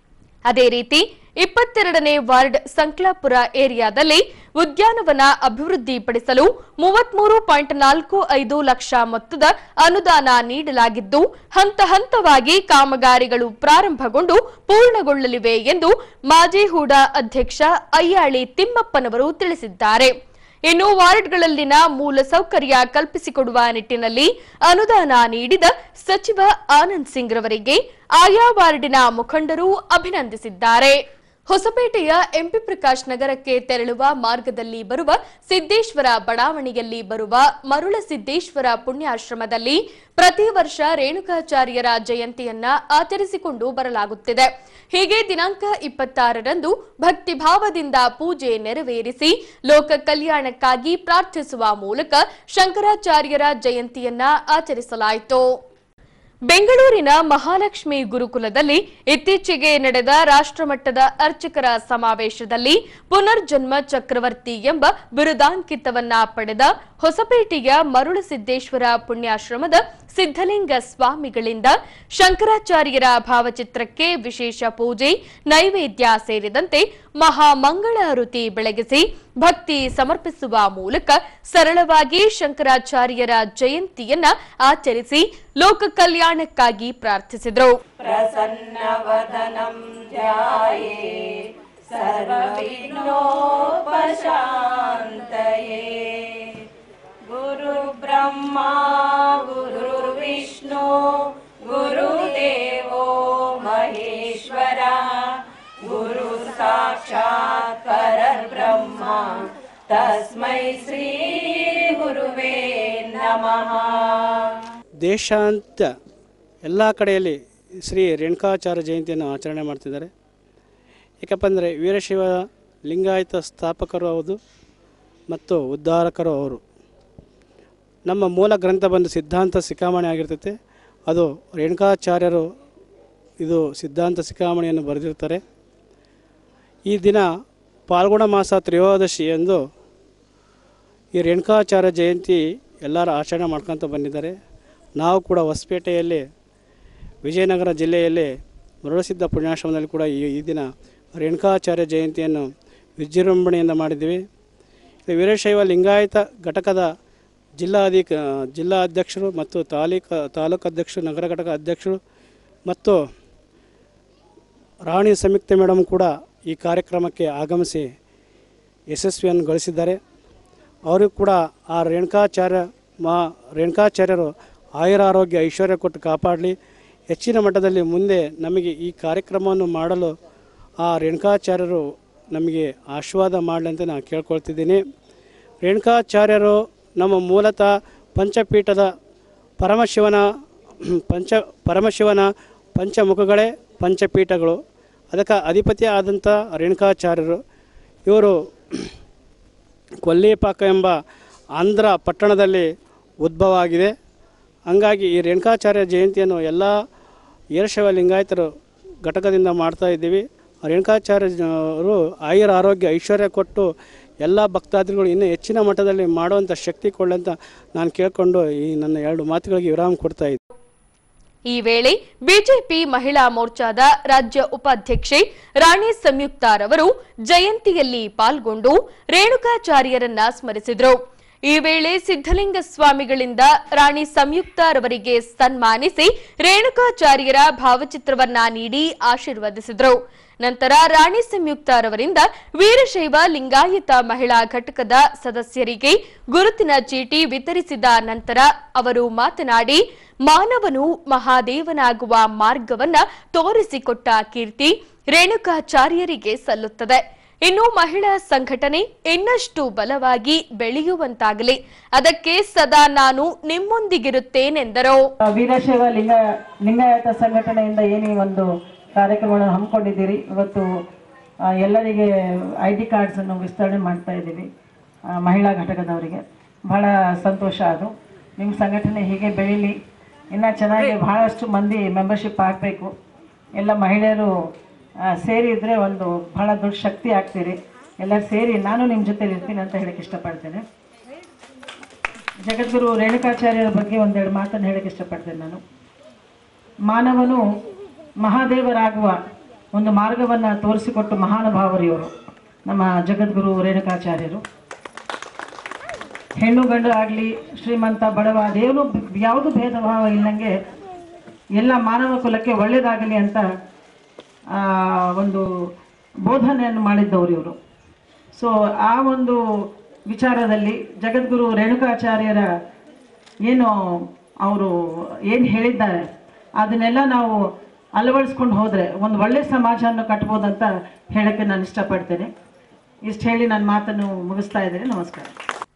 S1: ಅದೇ ರೀತಿ ಇಪ್ಪತ್ತೆರಡನೇ ವಾರ್ಡ್ ಸಂಕ್ಲಾಪುರ ಏರಿಯಾದಲ್ಲಿ ಉದ್ಯಾನವನ ಅಭಿವೃದ್ಧಿಪಡಿಸಲು ಮೂವತ್ಮೂರು ಪಾಯಿಂಟ್ ನಾಲ್ಕು ಐದು ಲಕ್ಷ ಮೊತ್ತದ ಅನುದಾನ ನೀಡಲಾಗಿದ್ದು ಹಂತ ಹಂತವಾಗಿ ಕಾಮಗಾರಿಗಳು ಪ್ರಾರಂಭಗೊಂಡು ಪೂರ್ಣಗೊಳ್ಳಲಿವೆ ಎಂದು ಮಾಜೇಹೂಡ ಅಧ್ಯಕ್ಷ ಅಯ್ಯಾಳಿ ತಿಮ್ಮಪ್ಪನವರು ತಿಳಿಸಿದ್ದಾರೆ ಇನ್ನು ವಾರ್ಡ್ಗಳಲ್ಲಿನ ಮೂಲ ಸೌಕರ್ಯ ಕಲ್ಪಿಸಿಕೊಡುವ ನಿಟ್ಟಿನಲ್ಲಿ ಅನುದಾನ ನೀಡಿದ ಸಚಿವ ಆನಂದ್ ಸಿಂಗ್ ರವರಿಗೆ ಆಯಾ ವಾರ್ಡಿನ ಮುಖಂಡರು ಅಭಿನಂದಿಸಿದ್ದಾರೆ ಹೊಸಪೇಟೆಯ ಎಂಪಿ ಪ್ರಕಾಶ್ ನಗರಕ್ಕೆ ತೆರಳುವ ಮಾರ್ಗದಲ್ಲಿ ಬರುವ ಸಿದ್ದೇಶ್ವರ ಬಡಾವಣೆಯಲ್ಲಿ ಬರುವ ಮರುಳ ಸಿದ್ದೇಶ್ವರ ಪುಣ್ಯಾಶ್ರಮದಲ್ಲಿ ಪ್ರತಿ ವರ್ಷ ರೇಣುಕಾಚಾರ್ಯರ ಜಯಂತಿಯನ್ನ ಆಚರಿಸಿಕೊಂಡು ಬರಲಾಗುತ್ತಿದೆ ಹೀಗೆ ದಿನಾಂಕ ಇಪ್ಪತ್ತಾರರಂದು ಭಕ್ತಿಭಾವದಿಂದ ಪೂಜೆ ನೆರವೇರಿಸಿ ಲೋಕ ಕಲ್ಯಾಣಕ್ಕಾಗಿ ಪ್ರಾರ್ಥಿಸುವ ಮೂಲಕ ಶಂಕರಾಚಾರ್ಯರ ಜಯಂತಿಯನ್ನ ಆಚರಿಸಲಾಯಿತು ಬೆಂಗಳೂರಿನ ಮಹಾಲಕ್ಷ್ಮಿ ಗುರುಕುಲದಲ್ಲಿ ಇತ್ತೀಚೆಗೆ ನಡೆದ ರಾಷ್ಟ್ರಮಟ್ಟದ ಅರ್ಚಕರ ಸಮಾವೇಶದಲ್ಲಿ ಪುನರ್ಜನ್ಮ ಚಕ್ರವರ್ತಿ ಎಂಬ ಬಿರುದಾಂಕಿತವನ್ನ ಪಡೆದ ಹೊಸಪೇಟೆಯ ಮರುಳಸಿದ್ದೇಶ್ವರ ಪುಣ್ಯಾಶ್ರಮದ ಸಿದ್ದಲಿಂಗ ಸ್ವಾಮಿಗಳಿಂದ ಶಂಕರಾಚಾರ್ಯರ ಭಾವಚಿತ್ರಕ್ಕೆ ವಿಶೇಷ ಪೂಜೆ ನೈವೇದ್ಯ ಸೇರಿದಂತೆ ಮಹಾಮಂಗಳಾರತಿ ಬೆಳಗಿಸಿ ಭಕ್ತಿ ಸಮರ್ಪಿಸುವ ಮೂಲಕ ಸರಳವಾಗಿ ಶಂಕರಾಚಾರ್ಯರ ಜಯಂತಿಯನ್ನ ಆಚರಿಸಿ ಲೋಕ ಕಲ್ಯಾಣಕ್ಕಾಗಿ ಪ್ರಾರ್ಥಿಸಿದರು
S5: प्रसन्नवदनं ध्याये सर्वविघ्नोपशान्तये गुरुब्रह्मा गुरुर्विष्णु गुरुदेवो महेश्वरः गुरुसाक्षात् परब्रह्मा तस्मै श्रीगुरुवे नमः
S6: ದೇಶಾಂತ ಎಲ್ಲ ಕಡೆಯಲ್ಲಿ ಶ್ರೀ ರೇಣುಕಾಚಾರ್ಯ ಜಯಂತಿಯನ್ನು ಆಚರಣೆ ಮಾಡ್ತಿದ್ದಾರೆ ಏಕಪ್ಪ ಅಂದರೆ ವೀರಶೈವ ಲಿಂಗಾಯತ ಸ್ಥಾಪಕರು ಹೌದು ಮತ್ತು ಉದ್ಧಾರಕರು ಅವರು ನಮ್ಮ ಮೂಲ ಗ್ರಂಥ ಬಂದು ಸಿದ್ಧಾಂತ ಶಿಖಾಮಣಿ ಆಗಿರ್ತೈತೆ ಅದು ರೇಣುಕಾಚಾರ್ಯರು ಇದು ಸಿದ್ಧಾಂತ ಶಿಖಾಮಣಿಯನ್ನು ಬರೆದಿರ್ತಾರೆ ಈ ದಿನ ಪಾಲ್ಗುಣ ಮಾಸ ತ್ರಯೋದಶಿ ಎಂದು ಈ ರೇಣುಕಾಚಾರ್ಯ ಜಯಂತಿ ಎಲ್ಲರೂ ಆಚರಣೆ ಮಾಡ್ಕೊತ ಬಂದಿದ್ದಾರೆ ನಾವು ಕೂಡ ಹೊಸಪೇಟೆಯಲ್ಲಿ ವಿಜಯನಗರ ಜಿಲ್ಲೆಯಲ್ಲಿ ಮರುಳಸಿದ್ಧ ಪುಣ್ಯಾಶ್ರಮದಲ್ಲಿ ಕೂಡ ಈ ಈ ದಿನ ರೇಣುಕಾಚಾರ್ಯ ಜಯಂತಿಯನ್ನು ವಿಜೃಂಭಣೆಯಿಂದ ಮಾಡಿದ್ದೀವಿ ಇದು ವೀರಶೈವ ಲಿಂಗಾಯತ ಘಟಕದ ಜಿಲ್ಲಾಧಿಕ ಜಿಲ್ಲಾ ಅಧ್ಯಕ್ಷರು ಮತ್ತು ತಾಲೂಕು ತಾಲೂಕು ಅಧ್ಯಕ್ಷರು ನಗರ ಘಟಕ ಅಧ್ಯಕ್ಷರು ಮತ್ತು ರಾಣಿ ಸಂಯುಕ್ತ ಮೇಡಮ್ ಕೂಡ ಈ ಕಾರ್ಯಕ್ರಮಕ್ಕೆ ಆಗಮಿಸಿ ಯಶಸ್ವಿಯನ್ನು ಗಳಿಸಿದ್ದಾರೆ ಅವರು ಕೂಡ ಆ ರೇಣುಕಾಚಾರ್ಯ ಮಾ ರೇಣುಕಾಚಾರ್ಯರು ಆಯುರ ಆರೋಗ್ಯ ಐಶ್ವರ್ಯ ಕೊಟ್ಟು ಕಾಪಾಡಲಿ ಹೆಚ್ಚಿನ ಮಟ್ಟದಲ್ಲಿ ಮುಂದೆ ನಮಗೆ ಈ ಕಾರ್ಯಕ್ರಮವನ್ನು ಮಾಡಲು ಆ ರೇಣುಕಾಚಾರ್ಯರು ನಮಗೆ ಆಶೀರ್ವಾದ ಮಾಡಲಿ ಅಂತ ನಾನು ಕೇಳ್ಕೊಳ್ತಿದ್ದೀನಿ ರೇಣುಕಾಚಾರ್ಯರು ನಮ್ಮ ಮೂಲತಃ ಪಂಚಪೀಠದ ಪರಮಶಿವನ ಪಂಚ ಪರಮಶಿವನ ಪಂಚಮುಖಗಳೇ ಪಂಚಪೀಠಗಳು ಅದಕ್ಕೆ ಅಧಿಪತಿ ಆದಂಥ ರೇಣುಕಾಚಾರ್ಯರು ಇವರು ಕೊಲ್ಲಿಪಾಕ ಎಂಬ ಆಂಧ್ರ ಪಟ್ಟಣದಲ್ಲಿ ಉದ್ಭವ ಆಗಿದೆ ಹಂಗಾಗಿ ಈ ರೇಣುಕಾಚಾರ್ಯ ಜಯಂತಿಯನ್ನು ಎಲ್ಲ ವೀರಶೈವ ಲಿಂಗಾಯತರು ಘಟಕದಿಂದ ಮಾಡ್ತಾ ಇದ್ದೀವಿ ರೇಣುಕಾಚಾರ್ಯ ಜ- ಅವರು ಆಯುರ ಆರೋಗ್ಯ ಐಶ್ವರ್ಯ ಕೊಟ್ಟು ಎಲ್ಲ ಭಕ್ತಾದಿಗಳು ಇನ್ನೂ ಹೆಚ್ಚಿನ ಮಟ್ಟದಲ್ಲಿ ಮಾಡುವಂಥ ಶಕ್ತಿ ಕೊಳ್ಳಂತ ನಾನು ಕೇಳಿಕೊಂಡು ಈ ನನ್ನ ಎರಡು ಮಾತುಗಳಿಗೆ ವಿರಾಮ ಕೊಡ್ತಾ ಇದ್ದೀನಿ
S1: ಈ ವೇಳೆ ಬಿಜೆಪಿ ಮಹಿಳಾ ಮೋರ್ಚಾದ ರಾಜ್ಯ ಉಪಾಧ್ಯಕ್ಷೆ ರಾಣಿ ಸಂಯುಕ್ತಾರವರು ಜಯಂತಿಯಲ್ಲಿ ಪಾಲ್ಗೊಂಡು ರೇಣುಕಾಚಾರ್ಯರನ್ನ ಸ್ಮರಿಸಿದರು ಈ ವೇಳೆ ಸಿದ್ದಲಿಂಗ ಸ್ವಾಮಿಗಳಿಂದ ರಾಣಿ ಸಂಯುಕ್ತಾರವರಿಗೆ ಸನ್ಮಾನಿಸಿ ರೇಣುಕಾಚಾರ್ಯರ ಭಾವಚಿತ್ರವನ್ನ ನೀಡಿ ಆಶೀರ್ವದಿಸಿದರು ನಂತರ ರಾಣಿ ಸಂಯುಕ್ತಾರವರಿಂದ ವೀರಶೈವ ಲಿಂಗಾಯತ ಮಹಿಳಾ ಘಟಕದ ಸದಸ್ಯರಿಗೆ ಗುರುತಿನ ಚೀಟಿ ವಿತರಿಸಿದ ನಂತರ ಅವರು ಮಾತನಾಡಿ ಮಾನವನು ಮಹಾದೇವನಾಗುವ ಮಾರ್ಗವನ್ನ ತೋರಿಸಿಕೊಟ್ಟ ಕೀರ್ತಿ ರೇಣುಕಾಚಾರ್ಯರಿಗೆ ಸಲ್ಲುತ್ತದೆ ಇನ್ನು ಮಹಿಳಾ ಸಂಘಟನೆ ಇನ್ನಷ್ಟು ಬಲವಾಗಿ ಬೆಳೆಯುವಂತಾಗಲಿ ಅದಕ್ಕೆ ಸದಾ ನಾನು ನಿಮ್ಮೊಂದಿಗಿರುತ್ತೇನೆಂದರು
S7: ವೀರಶೈವ ಲಿಂಗ ಲಿಂಗಾಯತ ಸಂಘಟನೆಯಿಂದ ಏನೇ ಒಂದು ಕಾರ್ಯಕ್ರಮವನ್ನು ಹಮ್ಮಿಕೊಂಡಿದ್ದೀರಿ ಇವತ್ತು ಆ, ಎಲ್ಲರಿಗೆ ಐ ಡಿ ಕಾರ್ಡ್ಸನ್ನು ವಿಸ್ತರಣೆ ಮಾಡ್ತಾ ಇದ್ದೀವಿ ಆ, ಮಹಿಳಾ ಘಟಕದವರಿಗೆ ಬಹಳ ಸಂತೋಷ ಅದು ನಿಮ್ಮ ಸಂಘಟನೆ ಹೀಗೆ ಬೆಳೀಲಿ ಇನ್ನು ಚೆನ್ನಾಗಿ ಬಹಳಷ್ಟು ಮಂದಿ ಮೆಂಬರ್ಶಿಪ್ ಆಗಬೇಕು ಎಲ್ಲ ಮಹಿಳೆಯರು ಆ, ಸೇರಿ ಇದ್ದರೆ ಒಂದು ಬಹಳ ದೊಡ್ಡ ಶಕ್ತಿ ಆಗ್ತೀರಿ ಎಲ್ಲರೂ ಸೇರಿ ನಾನು ನಿಮ್ಮ ಜೊತೆಲಿ ಇರ್ತೀನಿ ಅಂತ ಹೇಳಕ್ಕೆ ಇಷ್ಟಪಡ್ತೇನೆ ಜಗದ್ಗುರು ರೇಣುಕಾಚಾರ್ಯರ ಬಗ್ಗೆ ಒಂದೆರಡು ಮಾತನ್ನು ಹೇಳಕ್ಕೆ ಇಷ್ಟಪಡ್ತೇನೆ ನಾನು ಮಾನವನು ಮಹಾದೇವರಾಗುವ ಒಂದು ಮಾರ್ಗವನ್ನು ತೋರಿಸಿಕೊಟ್ಟು ಮಹಾನುಭಾವರು ಇವರು ನಮ್ಮ ಜಗದ್ಗುರು ರೇಣುಕಾಚಾರ್ಯರು ಹೆಣ್ಣು ಗಂಡು ಆಗಲಿ ಶ್ರೀಮಂತ ಬಡವ ಅದೇನು ಯಾವುದು ಭೇದ ಭಾವ ಇಲ್ಲಂಗೆ ಎಲ್ಲ ಮಾನವ ಕುಲಕ್ಕೆ ಒಳ್ಳೆಯದಾಗಲಿ ಅಂತ ಆ, ಒಂದು ಬೋಧನೆಯನ್ನು ಮಾಡಿದ್ದವರು ಇವರು ಸೊ ಆ ಒಂದು ವಿಚಾರದಲ್ಲಿ ಜಗದ್ಗುರು ರೇಣುಕಾಚಾರ್ಯರ ಏನು ಅವರು ಏನು ಹೇಳಿದ್ದಾರೆ ಅದನ್ನೆಲ್ಲ ನಾವು ಅಳವಡಿಸ್ಕೊಂಡು ಹೋದರೆ ಒಂದು ಒಳ್ಳೆಯ ಸಮಾಜವನ್ನು ಕಟ್ಬೋದಂತ ಹೇಳಕ್ಕೆ ನಾನು ಇಷ್ಟಪಡ್ತೇನೆ ಇಷ್ಟು ಹೇಳಿ ನನ್ನ ಮಾತನ್ನು ಮುಗಿಸ್ತಾ ಇದ್ದೇನೆ ನಮಸ್ಕಾರ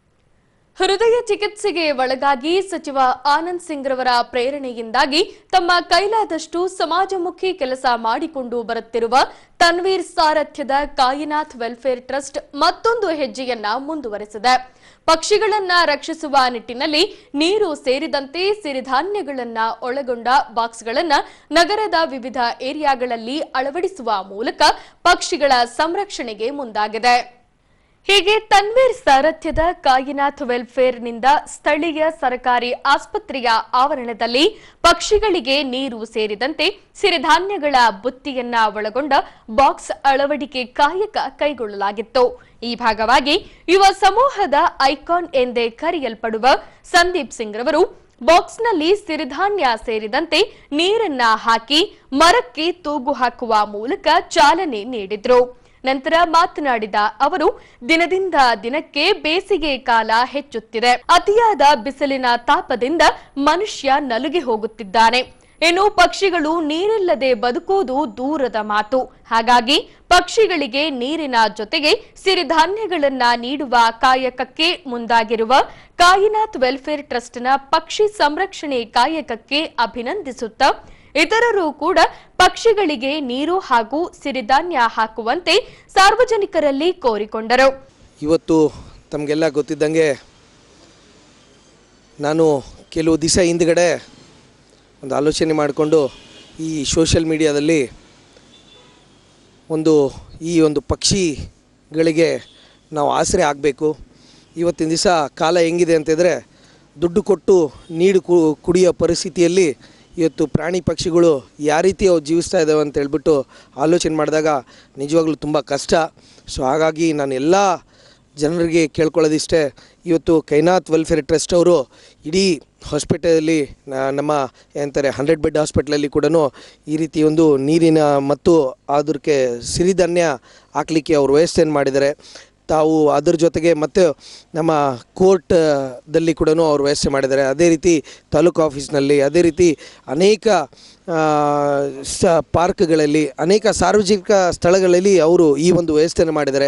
S1: ಹೃದಯ ಚಿಕಿತ್ಸೆಗೆ ಒಳಗಾಗಿ ಸಚಿವ ಆನಂದ್ ಸಿಂಗ್ ರವರ ಪ್ರೇರಣೆಯಿಂದಾಗಿ ತಮ್ಮ ಕೈಲಾದಷ್ಟು ಸಮಾಜಮುಖಿ ಕೆಲಸ ಮಾಡಿಕೊಂಡು ಬರುತ್ತಿರುವ ತನ್ವೀರ್ ಸಾರಥ್ಯದ ಕಾಯಿನಾಥ್ ವೆಲ್ಫೇರ್ ಟ್ರಸ್ಟ್ ಮತ್ತೊಂದು ಹೆಜ್ಜೆಯನ್ನ ಮುಂದುವರೆಸಿದೆ ಪಕ್ಷಿಗಳನ್ನ ರಕ್ಷಿಸುವ ನಿಟ್ಟಿನಲ್ಲಿ ನೀರು ಸೇರಿದಂತೆ ಸಿರಿಧಾನ್ಯಗಳನ್ನ ಒಳಗೊಂಡ ಬಾಕ್ಸ್ಗಳನ್ನ ನಗರದ ವಿವಿಧ ಏರಿಯಾಗಳಲ್ಲಿ ಅಳವಡಿಸುವ ಮೂಲಕ ಪಕ್ಷಿಗಳ ಸಂರಕ್ಷಣೆಗೆ ಮುಂದಾಗಿದೆ ಹೀಗೆ ತನ್ವೀರ್ ಸಾರಥ್ಯದ ಕಾಯಿನಾಥ್ ವೆಲ್ಫೇರ್ನಿಂದ ಸ್ಥಳೀಯ ಸರ್ಕಾರಿ ಆಸ್ಪತ್ರೆಯ ಆವರಣದಲ್ಲಿ ಪಕ್ಷಿಗಳಿಗೆ ನೀರು ಸೇರಿದಂತೆ ಸಿರಿಧಾನ್ಯಗಳ ಬುತ್ತಿಯನ್ನ ಒಳಗೊಂಡ ಬಾಕ್ಸ್ ಅಳವಡಿಕೆ ಕಾಯಕ ಕೈಗೊಳ್ಳಲಾಗಿತ್ತು ಈ ಭಾಗವಾಗಿ ಯುವ ಸಮೂಹದ ಐಕಾನ್ ಎಂದೇ ಕರೆಯಲ್ಪಡುವ ಸಂದೀಪ್ ಸಿಂಗ್ ರವರು ಬಾಕ್ಸ್ನಲ್ಲಿ ಸಿರಿಧಾನ್ಯ ಸೇರಿದಂತೆ ನೀರನ್ನ ಹಾಕಿ ಮರಕ್ಕೆ ತೂಗು ಹಾಕುವ ಮೂಲಕ ಚಾಲನೆ ನೀಡಿದ್ರು ನಂತರ ಮಾತನಾಡಿದ ಅವರು ದಿನದಿಂದ ದಿನಕ್ಕೆ ಬೇಸಿಗೆ ಕಾಲ ಹೆಚ್ಚುತ್ತಿದೆ ಅತಿಯಾದ ಬಿಸಿಲಿನ ತಾಪದಿಂದ ಮನುಷ್ಯ ನಲುಗಿ ಹೋಗುತ್ತಿದ್ದಾನೆ ಇನ್ನು ಪಕ್ಷಿಗಳು ನೀರಿಲ್ಲದೆ ಬದುಕುವುದು ದೂರದ ಮಾತು ಹಾಗಾಗಿ ಪಕ್ಷಿಗಳಿಗೆ ನೀರಿನ ಜೊತೆಗೆ ಸಿರಿಧಾನ್ಯಗಳನ್ನ ನೀಡುವ ಕಾಯಕಕ್ಕೆ ಮುಂದಾಗಿರುವ ಕಾಯಿನಾಥ್ ವೆಲ್ಫೇರ್ ಟ್ರಸ್ಟ್ನ ಪಕ್ಷಿ ಸಂರಕ್ಷಣೆ ಕಾಯಕಕ್ಕೆ ಅಭಿನಂದಿಸುತ್ತಾ ಇತರರು ಕೂಡ ಪಕ್ಷಿಗಳಿಗೆ ನೀರು ಹಾಗೂ ಸಿರಿಧಾನ್ಯ ಹಾಕುವಂತೆ ಸಾರ್ವಜನಿಕರಲ್ಲಿ ಕೋರಿಕೊಂಡರು
S8: ಇವತ್ತು ತಮಗೆಲ್ಲ ಗೊತ್ತಿದ್ದಂಗೆ ನಾನು ಕೆಲವು ದಿವಸ ಹಿಂದ್ಗಡೆ ಒಂದು ಆಲೋಚನೆ ಮಾಡಿಕೊಂಡು ಈ ಸೋಷಿಯಲ್ ಮೀಡಿಯಾದಲ್ಲಿ ಒಂದು ಈ ಒಂದು ಪಕ್ಷಿಗಳಿಗೆ ನಾವು ಆಸರೆ ಆಗಬೇಕು ಇವತ್ತಿನ ದಿವಸ ಕಾಲ ಹೆಂಗಿದೆ ಅಂತಿದ್ರೆ ದುಡ್ಡು ಕೊಟ್ಟು ನೀರು ಕು ಕುಡಿಯೋ ಪರಿಸ್ಥಿತಿಯಲ್ಲಿ ಇವತ್ತು ಪ್ರಾಣಿ ಪಕ್ಷಿಗಳು ಯಾವ ರೀತಿ ಅವು ಜೀವಿಸ್ತಾ ಇದ್ದಾವೆ ಅಂತ ಹೇಳ್ಬಿಟ್ಟು ಆಲೋಚನೆ ಮಾಡಿದಾಗ ನಿಜವಾಗ್ಲೂ ತುಂಬ ಕಷ್ಟ ಸೊ ಹಾಗಾಗಿ ನಾನು ಎಲ್ಲ ಜನರಿಗೆ ಕೇಳ್ಕೊಳ್ಳೋದಿಷ್ಟೇ ಇವತ್ತು ಕೈನಾಥ್ ವೆಲ್ಫೇರ್ ಟ್ರಸ್ಟ್ ಅವರು ಇಡೀ ಹಾಸ್ಪಿಟಲಲ್ಲಿ ನ- ನಮ್ಮ ಏನಂತಾರೆ ಹಂಡ್ರೆಡ್ ಬೆಡ್ ಹಾಸ್ಪಿಟ್ಲಲ್ಲಿ ಕೂಡ ಈ ರೀತಿ ಒಂದು ನೀರಿನ ಮತ್ತು ಅದಕ್ಕೆ ಸಿರಿಧಾನ್ಯ ಹಾಕಲಿಕ್ಕೆ ಅವರು ವ್ಯವಸ್ಥೆಯನ್ನು ಮಾಡಿದ್ದಾರೆ ತಾವು ಅದ್ರ ಜೊತೆಗೆ ಮತ್ತು ನಮ್ಮ ಕೋರ್ಟ್ದಲ್ಲಿ ಕೂಡ ಅವರು ವ್ಯವಸ್ಥೆ ಮಾಡಿದ್ದಾರೆ ಅದೇ ರೀತಿ ತಾಲೂಕು ಆಫೀಸ್ನಲ್ಲಿ ಅದೇ ರೀತಿ ಅನೇಕ ಆ, ಸ ಪಾರ್ಕ್ಗಳಲ್ಲಿ ಅನೇಕ ಸಾರ್ವಜನಿಕ ಸ್ಥಳಗಳಲ್ಲಿ ಅವರು ಈ ಒಂದು ವ್ಯವಸ್ಥೆಯನ್ನು ಮಾಡಿದ್ದಾರೆ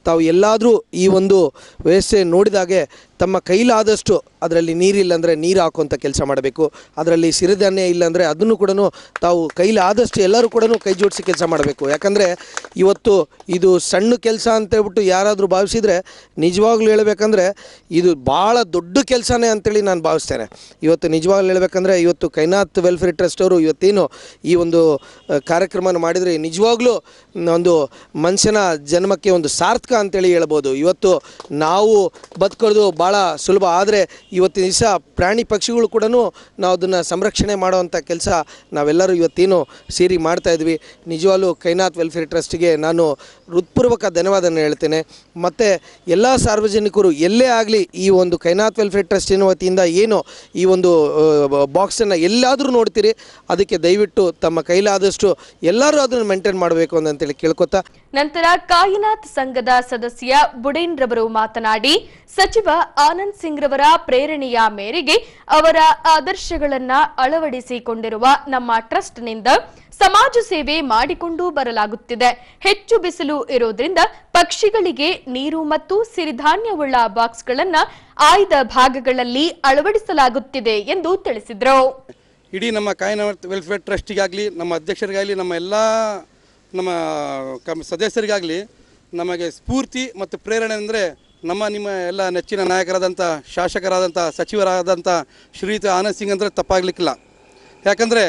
S8: ತಾವು ಎಲ್ಲಾದರೂ ಈ ಒಂದು ವ್ಯವಸ್ಥೆ ನೋಡಿದಾಗೆ ತಮ್ಮ ಕೈಲಾದಷ್ಟು ಅದರಲ್ಲಿ ನೀರಿಲ್ಲ ಅಂದರೆ ನೀರು ಹಾಕುವಂಥ ಕೆಲಸ ಮಾಡಬೇಕು ಅದರಲ್ಲಿ ಸಿರಿಧಾನ್ಯ ಇಲ್ಲ ಅಂದರೆ ಅದನ್ನು ಕೂಡ ತಾವು ಕೈಲಾದಷ್ಟು ಎಲ್ಲರೂ ಕೂಡ ಕೈ ಜೋಡಿಸಿ ಕೆಲಸ ಮಾಡಬೇಕು ಯಾಕಂದರೆ ಇವತ್ತು ಇದು ಸಣ್ಣ ಕೆಲಸ ಅಂತ ಹೇಳ್ಬಿಟ್ಟು ಯಾರಾದರೂ ಭಾವಿಸಿದರೆ ನಿಜವಾಗ್ಲೂ ಹೇಳ್ಬೇಕಂದ್ರೆ ಇದು ಭಾಳ ದೊಡ್ಡ ಕೆಲಸನೇ ಅಂತೇಳಿ ನಾನು ಭಾವಿಸ್ತೇನೆ ಇವತ್ತು ನಿಜವಾಗ್ಲೂ ಹೇಳ್ಬೇಕಂದ್ರೆ ಇವತ್ತು ಕೈನಾಥ್ ವೆಲ್ಫೇರ್ ಟ್ರಸ್ಟ್ ಅವರು ಇವತ್ತೇನು ಈ ಒಂದು ಆ, ಕಾರ್ಯಕ್ರಮನ ಮಾಡಿದರೆ ನಿಜವಾಗ್ಲೂ ಒಂದು ಮನುಷ್ಯನ ಜನ್ಮಕ್ಕೆ ಒಂದು ಸಾರ್ಥಕ ಅಂತೇಳಿ ಹೇಳ್ಬೋದು ಇವತ್ತು ನಾವು ಬದುಕೋದು ಭಾಳ ಸುಲಭ ಆದರೆ ಇವತ್ತಿನ ದಿವಸ ಪ್ರಾಣಿ ಪಕ್ಷಿಗಳು ಕೂಡ ನಾವು ಅದನ್ನು ಸಂರಕ್ಷಣೆ ಮಾಡುವಂಥ ಕೆಲಸ ನಾವೆಲ್ಲರೂ ಇವತ್ತೇನು ಸೇರಿ ಮಾಡ್ತಾ ಇದ್ವಿ ನಿಜವಾಗ್ಲೂ ಕೈನಾಥ್ ವೆಲ್ಫೇರ್ ಟ್ರಸ್ಟ್ಗೆ ನಾನು ಹೃತ್ಪೂರ್ವಕ ಧನ್ಯವಾದನ ಹೇಳ್ತೇನೆ ಮತ್ತು ಎಲ್ಲ ಸಾರ್ವಜನಿಕರು ಎಲ್ಲೇ ಆಗಲಿ ಈ ಒಂದು ಕೈನಾಥ್ ವೆಲ್ಫೇರ್ ಟ್ರಸ್ಟಿನ ವತಿಯಿಂದ ಏನು ಈ ಒಂದು ಬಾಕ್ಸನ್ನು ಎಲ್ಲಾದರೂ ನೋಡ್ತೀರಿ ಅದಕ್ಕೆ ದಯವಿಟ್ಟು ತಮ್ಮ ಕೈಲಾದಷ್ಟು ಎಲ್ಲರೂ ಅದನ್ನು ಮೇಂಟೈನ್ ಮಾಡಬೇಕು ಅಂತೇಳಿ ಕೇಳ್ಕೊತಾ
S1: ನಂತರ ಕಾಯಿನಾಥ್ ಸಂಘದ ಸದಸ್ಯ ಬುಡೇನ್ ರವರು ಮಾತನಾಡಿ ಸಚಿವ ಆನಂದ್ ಸಿಂಗ್ ರವರ ಪ್ರೇರಣೆಯ ಮೇರೆಗೆ ಅವರ ಆದರ್ಶಗಳನ್ನ ಅಳವಡಿಸಿಕೊಂಡಿರುವ ನಮ್ಮ ಟ್ರಸ್ಟ್ನಿಂದ ಸಮಾಜ ಸೇವೆ ಮಾಡಿಕೊಂಡು ಬರಲಾಗುತ್ತಿದೆ ಹೆಚ್ಚು ಬಿಸಿಲು ಇರೋದ್ರಿಂದ ಪಕ್ಷಿಗಳಿಗೆ ನೀರು ಮತ್ತು ಸಿರಿಧಾನ್ಯವುಳ್ಳ ಬಾಕ್ಸ್ಗಳನ್ನ ಆಯ್ದ ಭಾಗಗಳಲ್ಲಿ ಅಳವಡಿಸಲಾಗುತ್ತಿದೆ ಎಂದು ತಿಳಿಸಿದರು
S9: ಇಡೀ ನಮ್ಮ ಕಾಯಿನ ವೆಲ್ಫೇರ್ ಟ್ರಸ್ಟಿಗಾಗಲಿ ನಮ್ಮ ಅಧ್ಯಕ್ಷರಿಗಾಗಲಿ ನಮ್ಮ ಎಲ್ಲ ನಮ್ಮ ಕಮ್ ಸದಸ್ಯರಿಗಾಗಲಿ ನಮಗೆ ಸ್ಫೂರ್ತಿ ಮತ್ತು ಪ್ರೇರಣೆ ಅಂದರೆ ನಮ್ಮ ನಿಮ್ಮ ಎಲ್ಲ ನೆಚ್ಚಿನ ನಾಯಕರಾದಂಥ ಶಾಸಕರಾದಂಥ ಸಚಿವರಾದಂಥ ಶ್ರೀಯುತ ಆನಂದ್ ಸಿಂಗ್ ಅಂದರೆ ತಪ್ಪಾಗಲಿಕ್ಕಿಲ್ಲ ಯಾಕಂದರೆ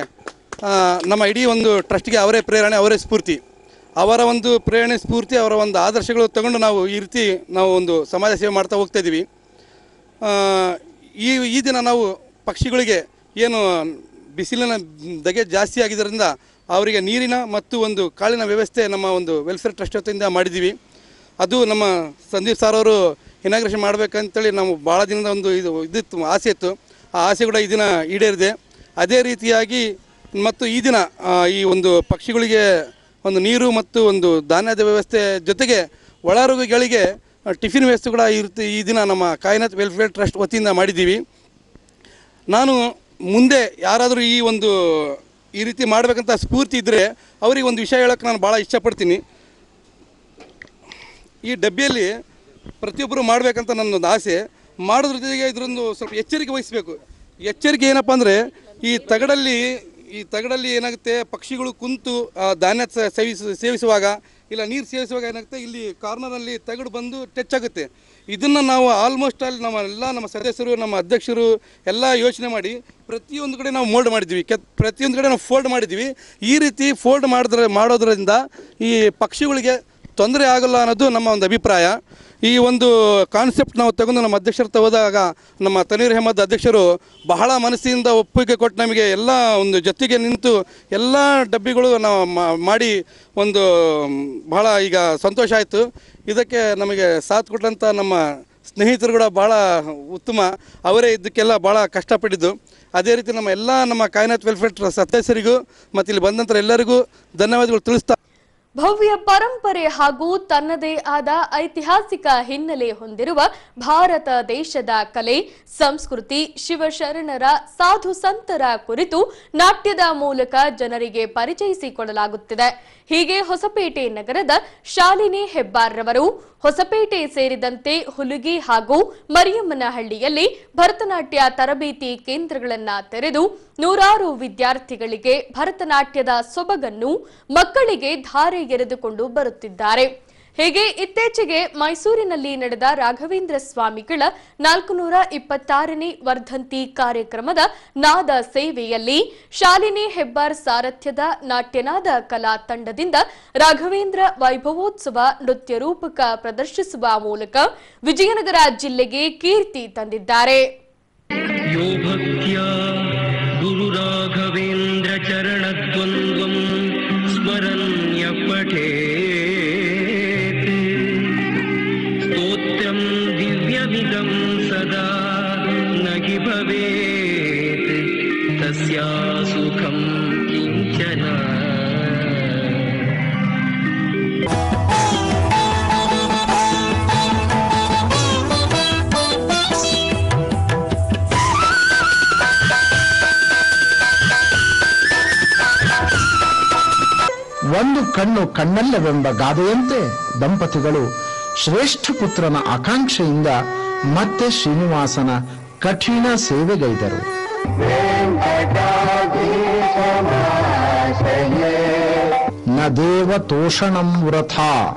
S9: ನಮ್ಮ ಇಡೀ ಒಂದು ಟ್ರಸ್ಟ್ಗೆ ಅವರೇ ಪ್ರೇರಣೆ ಅವರೇ ಸ್ಫೂರ್ತಿ ಅವರ ಒಂದು ಪ್ರೇರಣೆ ಸ್ಫೂರ್ತಿ ಅವರ ಒಂದು ಆದರ್ಶಗಳು ತಗೊಂಡು ನಾವು ಈ ರೀತಿ ನಾವು ಒಂದು ಸಮಾಜ ಸೇವೆ ಮಾಡ್ತಾ ಹೋಗ್ತಾ ಇದ್ದೀವಿ ಆ, ಈ ಈ ದಿನ ನಾವು ಪಕ್ಷಿಗಳಿಗೆ ಏನು ಬಿಸಿಲಿನ ದಗೆ ಜಾಸ್ತಿ ಆಗಿದ್ದರಿಂದ ಅವರಿಗೆ ನೀರಿನ ಮತ್ತು ಒಂದು ಕಾಳಿನ ವ್ಯವಸ್ಥೆ ನಮ್ಮ ಒಂದು ವೆಲ್ಫೇರ್ ಟ್ರಸ್ಟ್ ವತಿಯಿಂದ ಮಾಡಿದ್ದೀವಿ ಅದು ನಮ್ಮ ಸಂದೀಪ್ ಸರ್ ಅವರು ಇನಾಗ್ರೇಷನ್ ಮಾಡಬೇಕಂತೇಳಿ ನಾವು ಭಾಳ ದಿನದ ಒಂದು ಇದು ಇದಿತ್ತು ಆಸೆ ಇತ್ತು ಆ ಆಸೆ ಕೂಡ ಈ ದಿನ ಈಡೇರಿದೆ ಅದೇ ರೀತಿಯಾಗಿ ಮತ್ತು ಈ ದಿನ ಆ, ಈ ಒಂದು ಪಕ್ಷಿಗಳಿಗೆ ಒಂದು ನೀರು ಮತ್ತು ಒಂದು ಧಾನ್ಯದ ವ್ಯವಸ್ಥೆ ಜೊತೆಗೆ ಒಳರೋಗಿಗಳಿಗೆ ಟಿಫಿನ್ ವ್ಯವಸ್ಥೆ ಕೂಡ ಈ ರೀತಿ ಈ ದಿನ ನಮ್ಮ ಕಾಯಿನಾಥ್ ವೆಲ್ಫೇರ್ ಟ್ರಸ್ಟ್ ವತಿಯಿಂದ ಮಾಡಿದ್ದೀವಿ ನಾನು ಮುಂದೆ ಯಾರಾದರೂ ಈ ಒಂದು ಈ ರೀತಿ ಮಾಡಬೇಕಂತ ಸ್ಫೂರ್ತಿ ಇದ್ದರೆ ಅವರಿಗೆ ಒಂದು ವಿಷಯ ಹೇಳೋಕ್ಕೆ ನಾನು ಭಾಳ ಇಷ್ಟಪಡ್ತೀನಿ ಈ ಡಬ್ಬಿಯಲ್ಲಿ ಪ್ರತಿಯೊಬ್ಬರು ಮಾಡಬೇಕಂತ ನನ್ನೊಂದು ಆಸೆ ಮಾಡೋದ್ರ ಜೊತೆಗೆ ಇದರೊಂದು ಸ್ವಲ್ಪ ಎಚ್ಚರಿಕೆ ವಹಿಸಬೇಕು ಎಚ್ಚರಿಕೆ ಏನಪ್ಪ ಅಂದರೆ ಈ ತಗಡಲ್ಲಿ ಈ ತಗಡಲ್ಲಿ ಏನಾಗುತ್ತೆ ಪಕ್ಷಿಗಳು ಕುಂತು ಆ ಧಾನ್ಯ ಸ- ಸೇವಿಸ ಸೇವಿಸುವಾಗ ಇಲ್ಲ ನೀರು ಸೇವಿಸುವಾಗ ಏನಾಗುತ್ತೆ ಇಲ್ಲಿ ಕಾರ್ನರಲ್ಲಿ ತಗಡು ಬಂದು ಟಚ್ ಆಗುತ್ತೆ ಇದನ್ನು ನಾವು ಆಲ್ಮೋಸ್ಟ್ ಅಲ್ಲಿ ನಮ್ಮ ಎಲ್ಲ ನಮ್ಮ ಸದಸ್ಯರು ನಮ್ಮ ಅಧ್ಯಕ್ಷರು ಎಲ್ಲ ಯೋಚನೆ ಮಾಡಿ ಪ್ರತಿಯೊಂದು ಕಡೆ ನಾವು ಮೋಲ್ಡ್ ಮಾಡಿದ್ವಿ ಕೆ ಪ್ರತಿಯೊಂದು ಕಡೆ ನಾವು ಫೋಲ್ಡ್ ಮಾಡಿದ್ವಿ ಈ ರೀತಿ ಫೋಲ್ಡ್ ಮಾಡಿದ್ರೆ ಮಾಡೋದ್ರಿಂದ ಈ ಪಕ್ಷಿಗಳಿಗೆ ತೊಂದರೆ ಆಗಲ್ಲ ಅನ್ನೋದು ನಮ್ಮ ಒಂದು ಅಭಿಪ್ರಾಯ ಈ ಒಂದು ಕಾನ್ಸೆಪ್ಟ್ ನಾವು ತಗೊಂಡು ನಮ್ಮ ಅಧ್ಯಕ್ಷರ ಹತ್ರ ಹೋದಾಗ ನಮ್ಮ ತನೀರ್ ಅಹಮದ್ ಅಧ್ಯಕ್ಷರು ಬಹಳ ಮನಸ್ಸಿನಿಂದ ಒಪ್ಪಿಗೆ ಕೊಟ್ಟು ನಮಗೆ ಎಲ್ಲ ಒಂದು ಜೊತೆಗೆ ನಿಂತು ಎಲ್ಲ ಡಬ್ಬಿಗಳು ನಾವು ಮಾ- ಮಾಡಿ ಒಂದು ಮ್, ಬಹಳ ಈಗ ಸಂತೋಷ ಆಯಿತು ಇದಕ್ಕೆ ನಮಗೆ ಸಾಥ್ ಕೊಟ್ಟಂಥ ನಮ್ಮ ಸ್ನೇಹಿತರು ಕೂಡ ಭಾಳ ಉತ್ತಮ ಅವರೇ ಇದಕ್ಕೆಲ್ಲ ಭಾಳ ಕಷ್ಟಪಟ್ಟಿದ್ದು ಅದೇ ರೀತಿ ನಮ್ಮ ಎಲ್ಲ ನಮ್ಮ ಕಾಯಿನಾಥ್ ವೆಲ್ಫೇರ್ ಟ್ರಸ್ಟ್ ಸದಸ್ಯರಿಗೂ ಮತ್ತು ಇಲ್ಲಿ ಬಂದಂಥ ಎಲ್ಲರಿಗೂ ಧನ್ಯವಾದಗಳು ತಿಳಿಸ್ತಾ
S1: ಭವ್ಯ ಪರಂಪರೆ ಹಾಗೂ ತನ್ನದೇ ಆದ ಐತಿಹಾಸಿಕ ಹಿನ್ನೆಲೆ ಹೊಂದಿರುವ ಭಾರತ ದೇಶದ ಕಲೆ ಸಂಸ್ಕೃತಿ ಶಿವಶರಣರ ಸಾಧು ಸಂತರ ಕುರಿತು ನಾಟ್ಯದ ಮೂಲಕ ಜನರಿಗೆ ಪರಿಚಯಿಸಿಕೊಡಲಾಗುತ್ತಿದೆ ಹೀಗೆ ಹೊಸಪೇಟೆ ನಗರದ ಶಾಲಿನಿ ಹೆಬ್ಬಾರ್ರವರು ಹೊಸಪೇಟೆ ಸೇರಿದಂತೆ ಹುಲಗಿ ಹಾಗೂ ಮರಿಯಮ್ಮನಹಳ್ಳಿಯಲ್ಲಿ ಭರತನಾಟ್ಯ ತರಬೇತಿ ಕೇಂದ್ರಗಳನ್ನ ತೆರೆದು ನೂರಾರು ವಿದ್ಯಾರ್ಥಿಗಳಿಗೆ ಭರತನಾಟ್ಯದ ಸೊಬಗನ್ನು ಮಕ್ಕಳಿಗೆ ಧಾರೆ ಎರೆದುಕೊಂಡು ಬರುತ್ತಿದ್ದಾರೆ ಹೀಗೆ ಇತ್ತೀಚೆಗೆ ಮೈಸೂರಿನಲ್ಲಿ ನಡೆದ ರಾಘವೇಂದ್ರ ಸ್ವಾಮಿಗಳ ನಾಲ್ಕುನೂರ ಇಪ್ಪತ್ತಾರನೇ ವರ್ಧಂತಿ ಕಾರ್ಯಕ್ರಮದ ನಾದ ಸೇವೆಯಲ್ಲಿ ಶಾಲಿನಿ ಹೆಬ್ಬಾರ್ ಸಾರಥ್ಯದ ನಾಟ್ಯನಾದ ಕಲಾ ತಂಡದಿಂದ ರಾಘವೇಂದ್ರ ವೈಭವೋತ್ಸವ ನೃತ್ಯ ರೂಪಕ ಪ್ರದರ್ಶಿಸುವ ಮೂಲಕ ವಿಜಯನಗರ ಜಿಲ್ಲೆಗೆ ಕೀರ್ತಿ ತಂದಿದ್ದಾರೆ
S10: यो भक्त्या गुरुराघवेन्द्रचरणद्वन्द्वं स्मरन्यः पठेत् स्तोत्रं दिव्यमिदं सदा न हि भवेत् तस्या सुखं किञ्चन
S11: ಒಂದು ಕಣ್ಣು ಕಣ್ಣಲ್ಲವೆಂಬ ಗಾದೆಯಂತೆ ದಂಪತಿಗಳು ಶ್ರೇಷ್ಠ ಪುತ್ರನ ಆಕಾಂಕ್ಷೆಯಿಂದ ಮತ್ತೆ ಶ್ರೀನಿವಾಸನ ಕಠಿಣ ಸೇವೆಗೈದರು ನ ದೇವ ತೋಷಣಂ ವೃಥ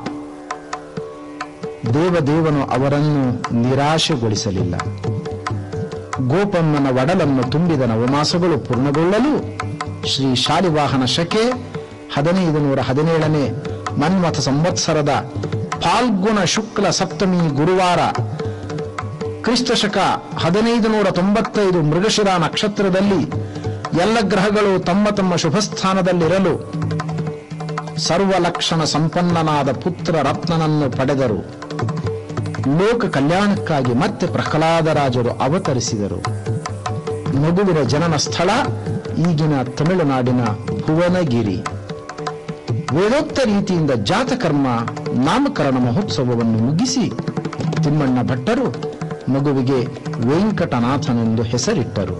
S11: ದೇವದೇವನು ಅವರನ್ನು ನಿರಾಶೆಗೊಳಿಸಲಿಲ್ಲ ಗೋಪಮ್ಮನ ಒಡಲನ್ನು ತುಂಬಿದ ನವಮಾಸಗಳು ಪೂರ್ಣಗೊಳ್ಳಲು ಶ್ರೀ ಶಾಲಿವಾಹನ ಶಕೆ ಹದಿನೈದು ನೂರ ಹದಿನೇಳನೇ ಮನ್ಮಥ ಸಂವತ್ಸರದ ಫಾಲ್ಗುಣ ಶುಕ್ಲ ಸಪ್ತಮಿ ಗುರುವಾರ ಕ್ರಿಸ್ತಶಕ ಹದಿನೈದು ನೂರ ತೊಂಬತ್ತೈದು ಮೃಗಶಿರ ನಕ್ಷತ್ರದಲ್ಲಿ ಎಲ್ಲ ಗ್ರಹಗಳು ತಮ್ಮ ತಮ್ಮ ಶುಭಸ್ಥಾನದಲ್ಲಿರಲು ಸರ್ವಲಕ್ಷಣ ಸಂಪನ್ನನಾದ ಪುತ್ರ ರತ್ನನನ್ನು ಪಡೆದರು ಲೋಕ ಕಲ್ಯಾಣಕ್ಕಾಗಿ ಮತ್ತೆ ಪ್ರಹ್ಲಾದರಾಜರು ಅವತರಿಸಿದರು ಮಗುವಿನ ಜನನ ಸ್ಥಳ ಈಗಿನ ತಮಿಳುನಾಡಿನ ಭುವನಗಿರಿ ವೇದೋಕ್ತ ರೀತಿಯಿಂದ ಜಾತಕರ್ಮ ನಾಮಕರಣ ಮಹೋತ್ಸವವನ್ನು ಮುಗಿಸಿ ತಿಮ್ಮಣ್ಣ ಭಟ್ಟರು ಮಗುವಿಗೆ ವೆಂಕಟನಾಥನೆಂದು ಹೆಸರಿಟ್ಟರು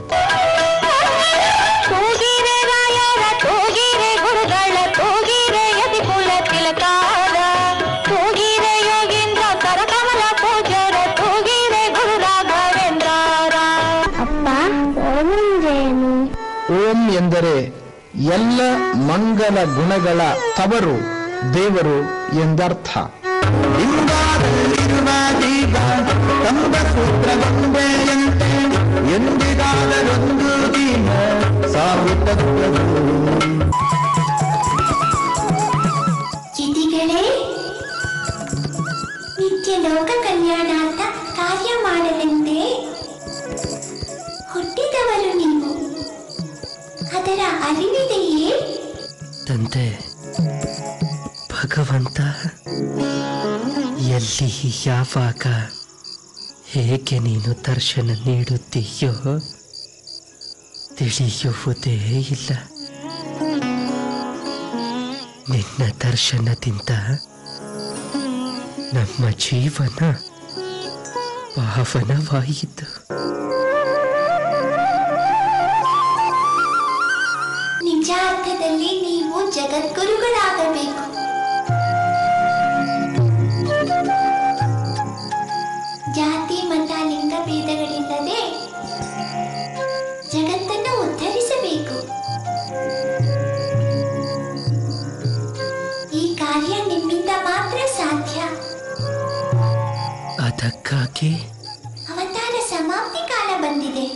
S12: ತೂಗಿರೆ ರಾಯರ ತೂಗಿರೆ ಗುರುಗಳ ತೂಗಿರೆ ಯತಿಕುಲ ತಿಲಕಾರ ತೂಗಿರೆ ಯೋಗೀಂದ್ರ ಕರಕಮಲ ಪೂಜರ ತೂಗಿರೆ ಗುರು ರಾಘವೇಂದ್ರರ ಅಪ್ಪ ಮುಂಜೇನು
S11: ಓಂ ಎಂದರೆ ಎಲ್ಲ ಮಂಗಲ ಗುಣಗಳ ತವರು ದೇವರು ಎಂದರ್ಥ
S10: ಎಂದಿಗಾದರೊಂದು ದಿನ ಸಾವಿತಕ್ಕದು
S12: ಯತಿಗಳೇ ನಿತ್ಯ ಲೋಕ ಕಲ್ಯಾಣಾರ್ಥ ಕಾರ್ಯ ಮಾಡಲೆಂದೇ ಹುಟ್ಟಿದವರು ನೀವು ಅದರ ಅರಿವಿದೆಯೇ
S13: ತಂದೆ ಭಗವಂತ ಎಲ್ಲಿ ಯಾವಾಗ ಹೇಗೆ ನೀನು ದರ್ಶನ ನೀಡುತ್ತೀಯೋ ತಿಳಿಯುವುದೇ ಇಲ್ಲ ನಿನ್ನ ದರ್ಶನದಿಂದ ನಮ್ಮ ಜೀವನ ಪಾವನವಾಯಿತು
S12: ನಿಜ ಅರ್ಥದಲ್ಲಿ ನೀವು ಜಗದ್ಗುರುಗಳಾಗಬೇಕು ಜಾತಿ ಮತ ಲಿಂಗ ಭೇದಗಳಿಲ್ಲದೆ ಜಗತ್ತನ್ನು ಉದ್ಧರಿಸಬೇಕು ಈ ಕಾರ್ಯ ನಿಮ್ಮಿಂದ ಮಾತ್ರ ಸಾಧ್ಯ
S13: ಅದಕ್ಕಾಗಿ
S12: ಅವತಾರ ಸಮಾಪ್ತಿ ಕಾಲ ಬಂದಿದೆ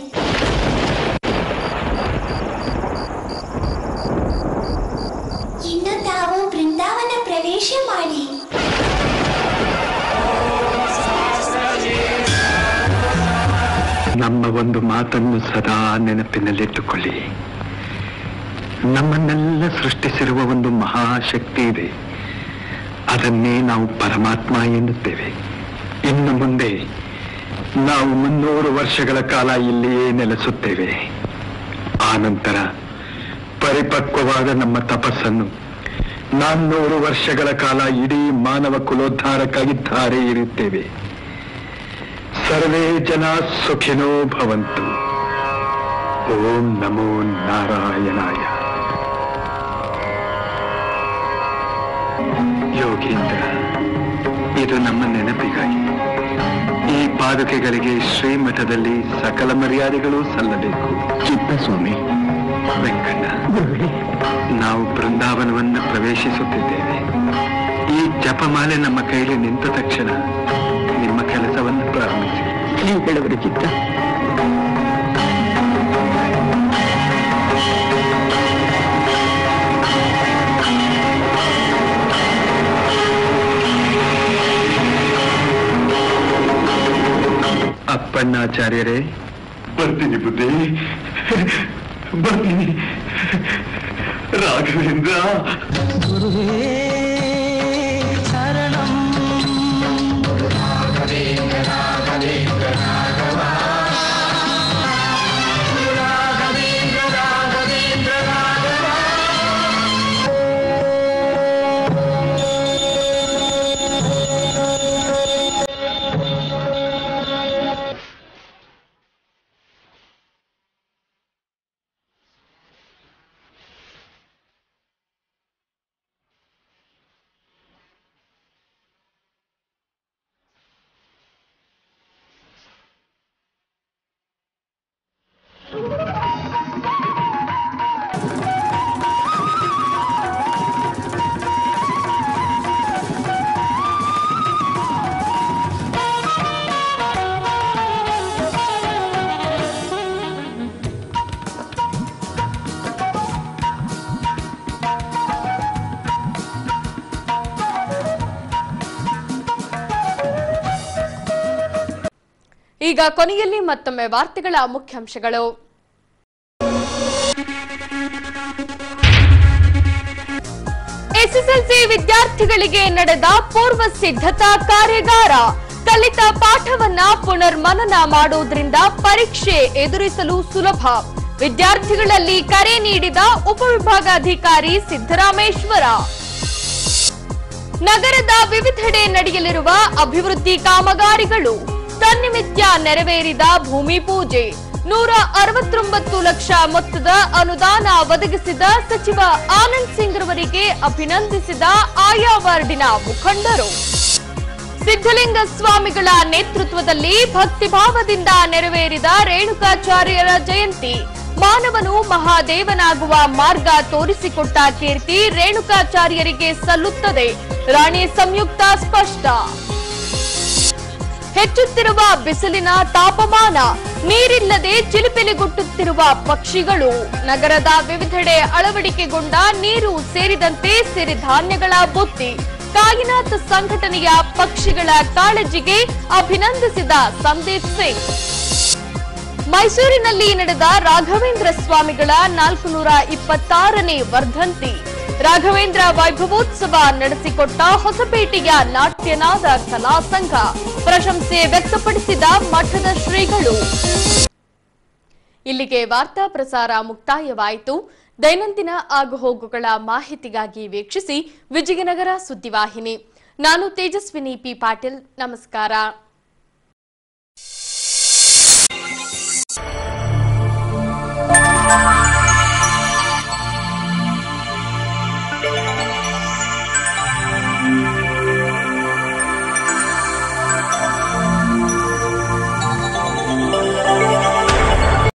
S12: ಇನ್ನು ತಾವು ಬೃಂದಾವನ ಪ್ರವೇಶ ಮಾಡಿ
S14: ನಮ್ಮ ಒಂದು ಮಾತನ್ನು ಸದಾ ನೆನಪಿನಲ್ಲಿಟ್ಟುಕೊಳ್ಳಿ ನಮ್ಮನ್ನೆಲ್ಲ ಸೃಷ್ಟಿಸಿರುವ ಒಂದು ಮಹಾಶಕ್ತಿ ಇದೆ ಅದನ್ನೇ ನಾವು ಪರಮಾತ್ಮ ಎನ್ನುತ್ತೇವೆ ಇನ್ನು ಮುಂದೆ ನಾವು ಮುನ್ನೂರು ವರ್ಷಗಳ ಕಾಲ ಇಲ್ಲಿಯೇ ನೆಲೆಸುತ್ತೇವೆ ಆ ನಂತರ ಪರಿಪಕ್ವವಾದ ನಮ್ಮ ತಪಸ್ಸನ್ನು ನಾನ್ನೂರು ವರ್ಷಗಳ ಕಾಲ ಇಡೀ ಮಾನವ ಕುಲೋದ್ಧಾರಕ್ಕಾಗಿ ಧಾರೆ ಇರುತ್ತೇವೆ ಸರ್ವೇ ಜನ ಸುಖಿನೋ ಭವಂತು ಓಂ ನಮೋ ನಾರಾಯಣಾಯ ಯೋಗೀಂದ್ರ ಇದು ನಮ್ಮ ನೆನಪಿಗಾಗಿ ಈ ಪಾದುಕೆಗಳಿಗೆ ಶ್ರೀಮಠದಲ್ಲಿ ಸಕಲ ಮರ್ಯಾದೆಗಳು ಸಲ್ಲಬೇಕು ಚಿತ್ತ ಸ್ವಾಮಿ ವೆಂಕಣ್ಣ ನಾವು ಬೃಂದಾವನವನ್ನು ಪ್ರವೇಶಿಸುತ್ತಿದ್ದೇವೆ ಈ ಜಪಮಾಲೆ ನಮ್ಮ ಕೈಲಿ ನಿಂತ ತಕ್ಷಣ ನಿಮ್ಮ ಕೆಲಸವನ್ನು ಪ್ರಾರಂಭಿಸಿ ನೀವು ಹೇಳುವರ ಚಿತ್ತ ಅಪ್ಪಣ್ಣಾಚಾರ್ಯರೇ ಬರ್ತೀನಿ ಬುದ್ಧಿ ಬರ್ತೀನಿ ರಾಘವೇಂದ್ರ
S1: ಈಗ ಕೊನೆಯಲ್ಲಿ ಮತ್ತೊಮ್ಮೆ ವಾರ್ತೆಗಳ ಮುಖ್ಯಾಂಶಗಳು ಎಸ್ಎಸ್ಎಲ್ಸಿ ವಿದ್ಯಾರ್ಥಿಗಳಿಗೆ ನಡೆದ ಪೂರ್ವ ಸಿದ್ಧತಾ ಕಾರ್ಯಾಗಾರ ಕಲಿತ ಪಾಠವನ್ನ ಪುನರ್ಮನನ ಮಾಡುವುದರಿಂದ ಪರೀಕ್ಷೆ ಎದುರಿಸಲು ಸುಲಭ ವಿದ್ಯಾರ್ಥಿಗಳಲ್ಲಿ ಕರೆ ನೀಡಿದ ಉಪವಿಭಾಗಾಧಿಕಾರಿ ಸಿದ್ದರಾಮೇಶ್ವರ ನಗರದ ವಿವಿಧೆಡೆ ನಡೆಯಲಿರುವ ಅಭಿವೃದ್ಧಿ ಕಾಮಗಾರಿಗಳು ತನ್ನಿಮಿತ್ಯ ನೆರವೇರಿದ ಭೂಮಿ ಪೂಜೆ ನೂರ ಅರವತ್ತೊಂಬತ್ತು ಲಕ್ಷ ಮೊತ್ತದ ಅನುದಾನ ಒದಗಿಸಿದ ಸಚಿವ ಆನಂದ್ ಸಿಂಗ್ ರವರಿಗೆ ಅಭಿನಂದಿಸಿದ ಆಯಾ ವಾರ್ಡಿನ ಮುಖಂಡರು ಸಿದ್ಧಲಿಂಗ ಸ್ವಾಮಿಗಳ ನೇತೃತ್ವದಲ್ಲಿ ಭಕ್ತಿಭಾವದಿಂದ ನೆರವೇರಿದ ರೇಣುಕಾಚಾರ್ಯರ ಜಯಂತಿ ಮಾನವನು ಮಹಾದೇವನಾಗುವ ಮಾರ್ಗ ತೋರಿಸಿಕೊಟ್ಟ ಕೀರ್ತಿ ರೇಣುಕಾಚಾರ್ಯರಿಗೆ ಸಲ್ಲುತ್ತದೆ ರಾಣಿ ಸಂಯುಕ್ತ ಸ್ಪಷ್ಟ ಹೆಚ್ಚುತ್ತಿರುವ ಬಿಸಿಲಿನ ತಾಪಮಾನ ನೀರಿಲ್ಲದೆ ಚಿಲಿಪಿಲಿಗುಟ್ಟುತ್ತಿರುವ ಪಕ್ಷಿಗಳು ನಗರದ ವಿವಿಧೆಡೆ ಅಳವಡಿಕೆಗೊಂಡ ನೀರು ಸೇರಿದಂತೆ ಸಿರಿಧಾನ್ಯಗಳ ಬುತ್ತಿ ಕಾಯಿನಾಥ್ ಸಂಘಟನೆಯ ಪಕ್ಷಿಗಳ ಕಾಳಜಿಗೆ ಅಭಿನಂದಿಸಿದ ಸಂದೀಪ್ ಸಿಂಗ್ ಮೈಸೂರಿನಲ್ಲಿ ನಡೆದ ರಾಘವೇಂದ್ರ ಸ್ವಾಮಿಗಳ ನಾಲ್ಕು ನೂರ ಇಪ್ಪತ್ತಾರನೇ ವರ್ಧಂತಿ ರಾಘವೇಂದ್ರ ವೈಭವೋತ್ಸವ ನಡೆಸಿಕೊಟ್ಟ ಹೊಸಪೇಟೆಯ ನಾಟ್ಯನಾದ ಕಲಾ ಸಂಘ ಪ್ರಶಂಸೆ ವ್ಯಕ್ತಪಡಿಸಿದ ಮಠದ ಶ್ರೀಗಳು ಇಲ್ಲಿಗೆ ವಾರ್ತಾ ಪ್ರಸಾರ ಮುಕ್ತಾಯವಾಯಿತು ದೈನಂದಿನ ಆಗುಹೋಗುಗಳ ಮಾಹಿತಿಗಾಗಿ ವೀಕ್ಷಿಸಿ ವಿಜಯನಗರ ಸುದ್ದಿವಾಹಿನಿ ನಾನು ತೇಜಸ್ವಿನಿ ಪಿ ಪಾಟೀಲ್ ನಮಸ್ಕಾರ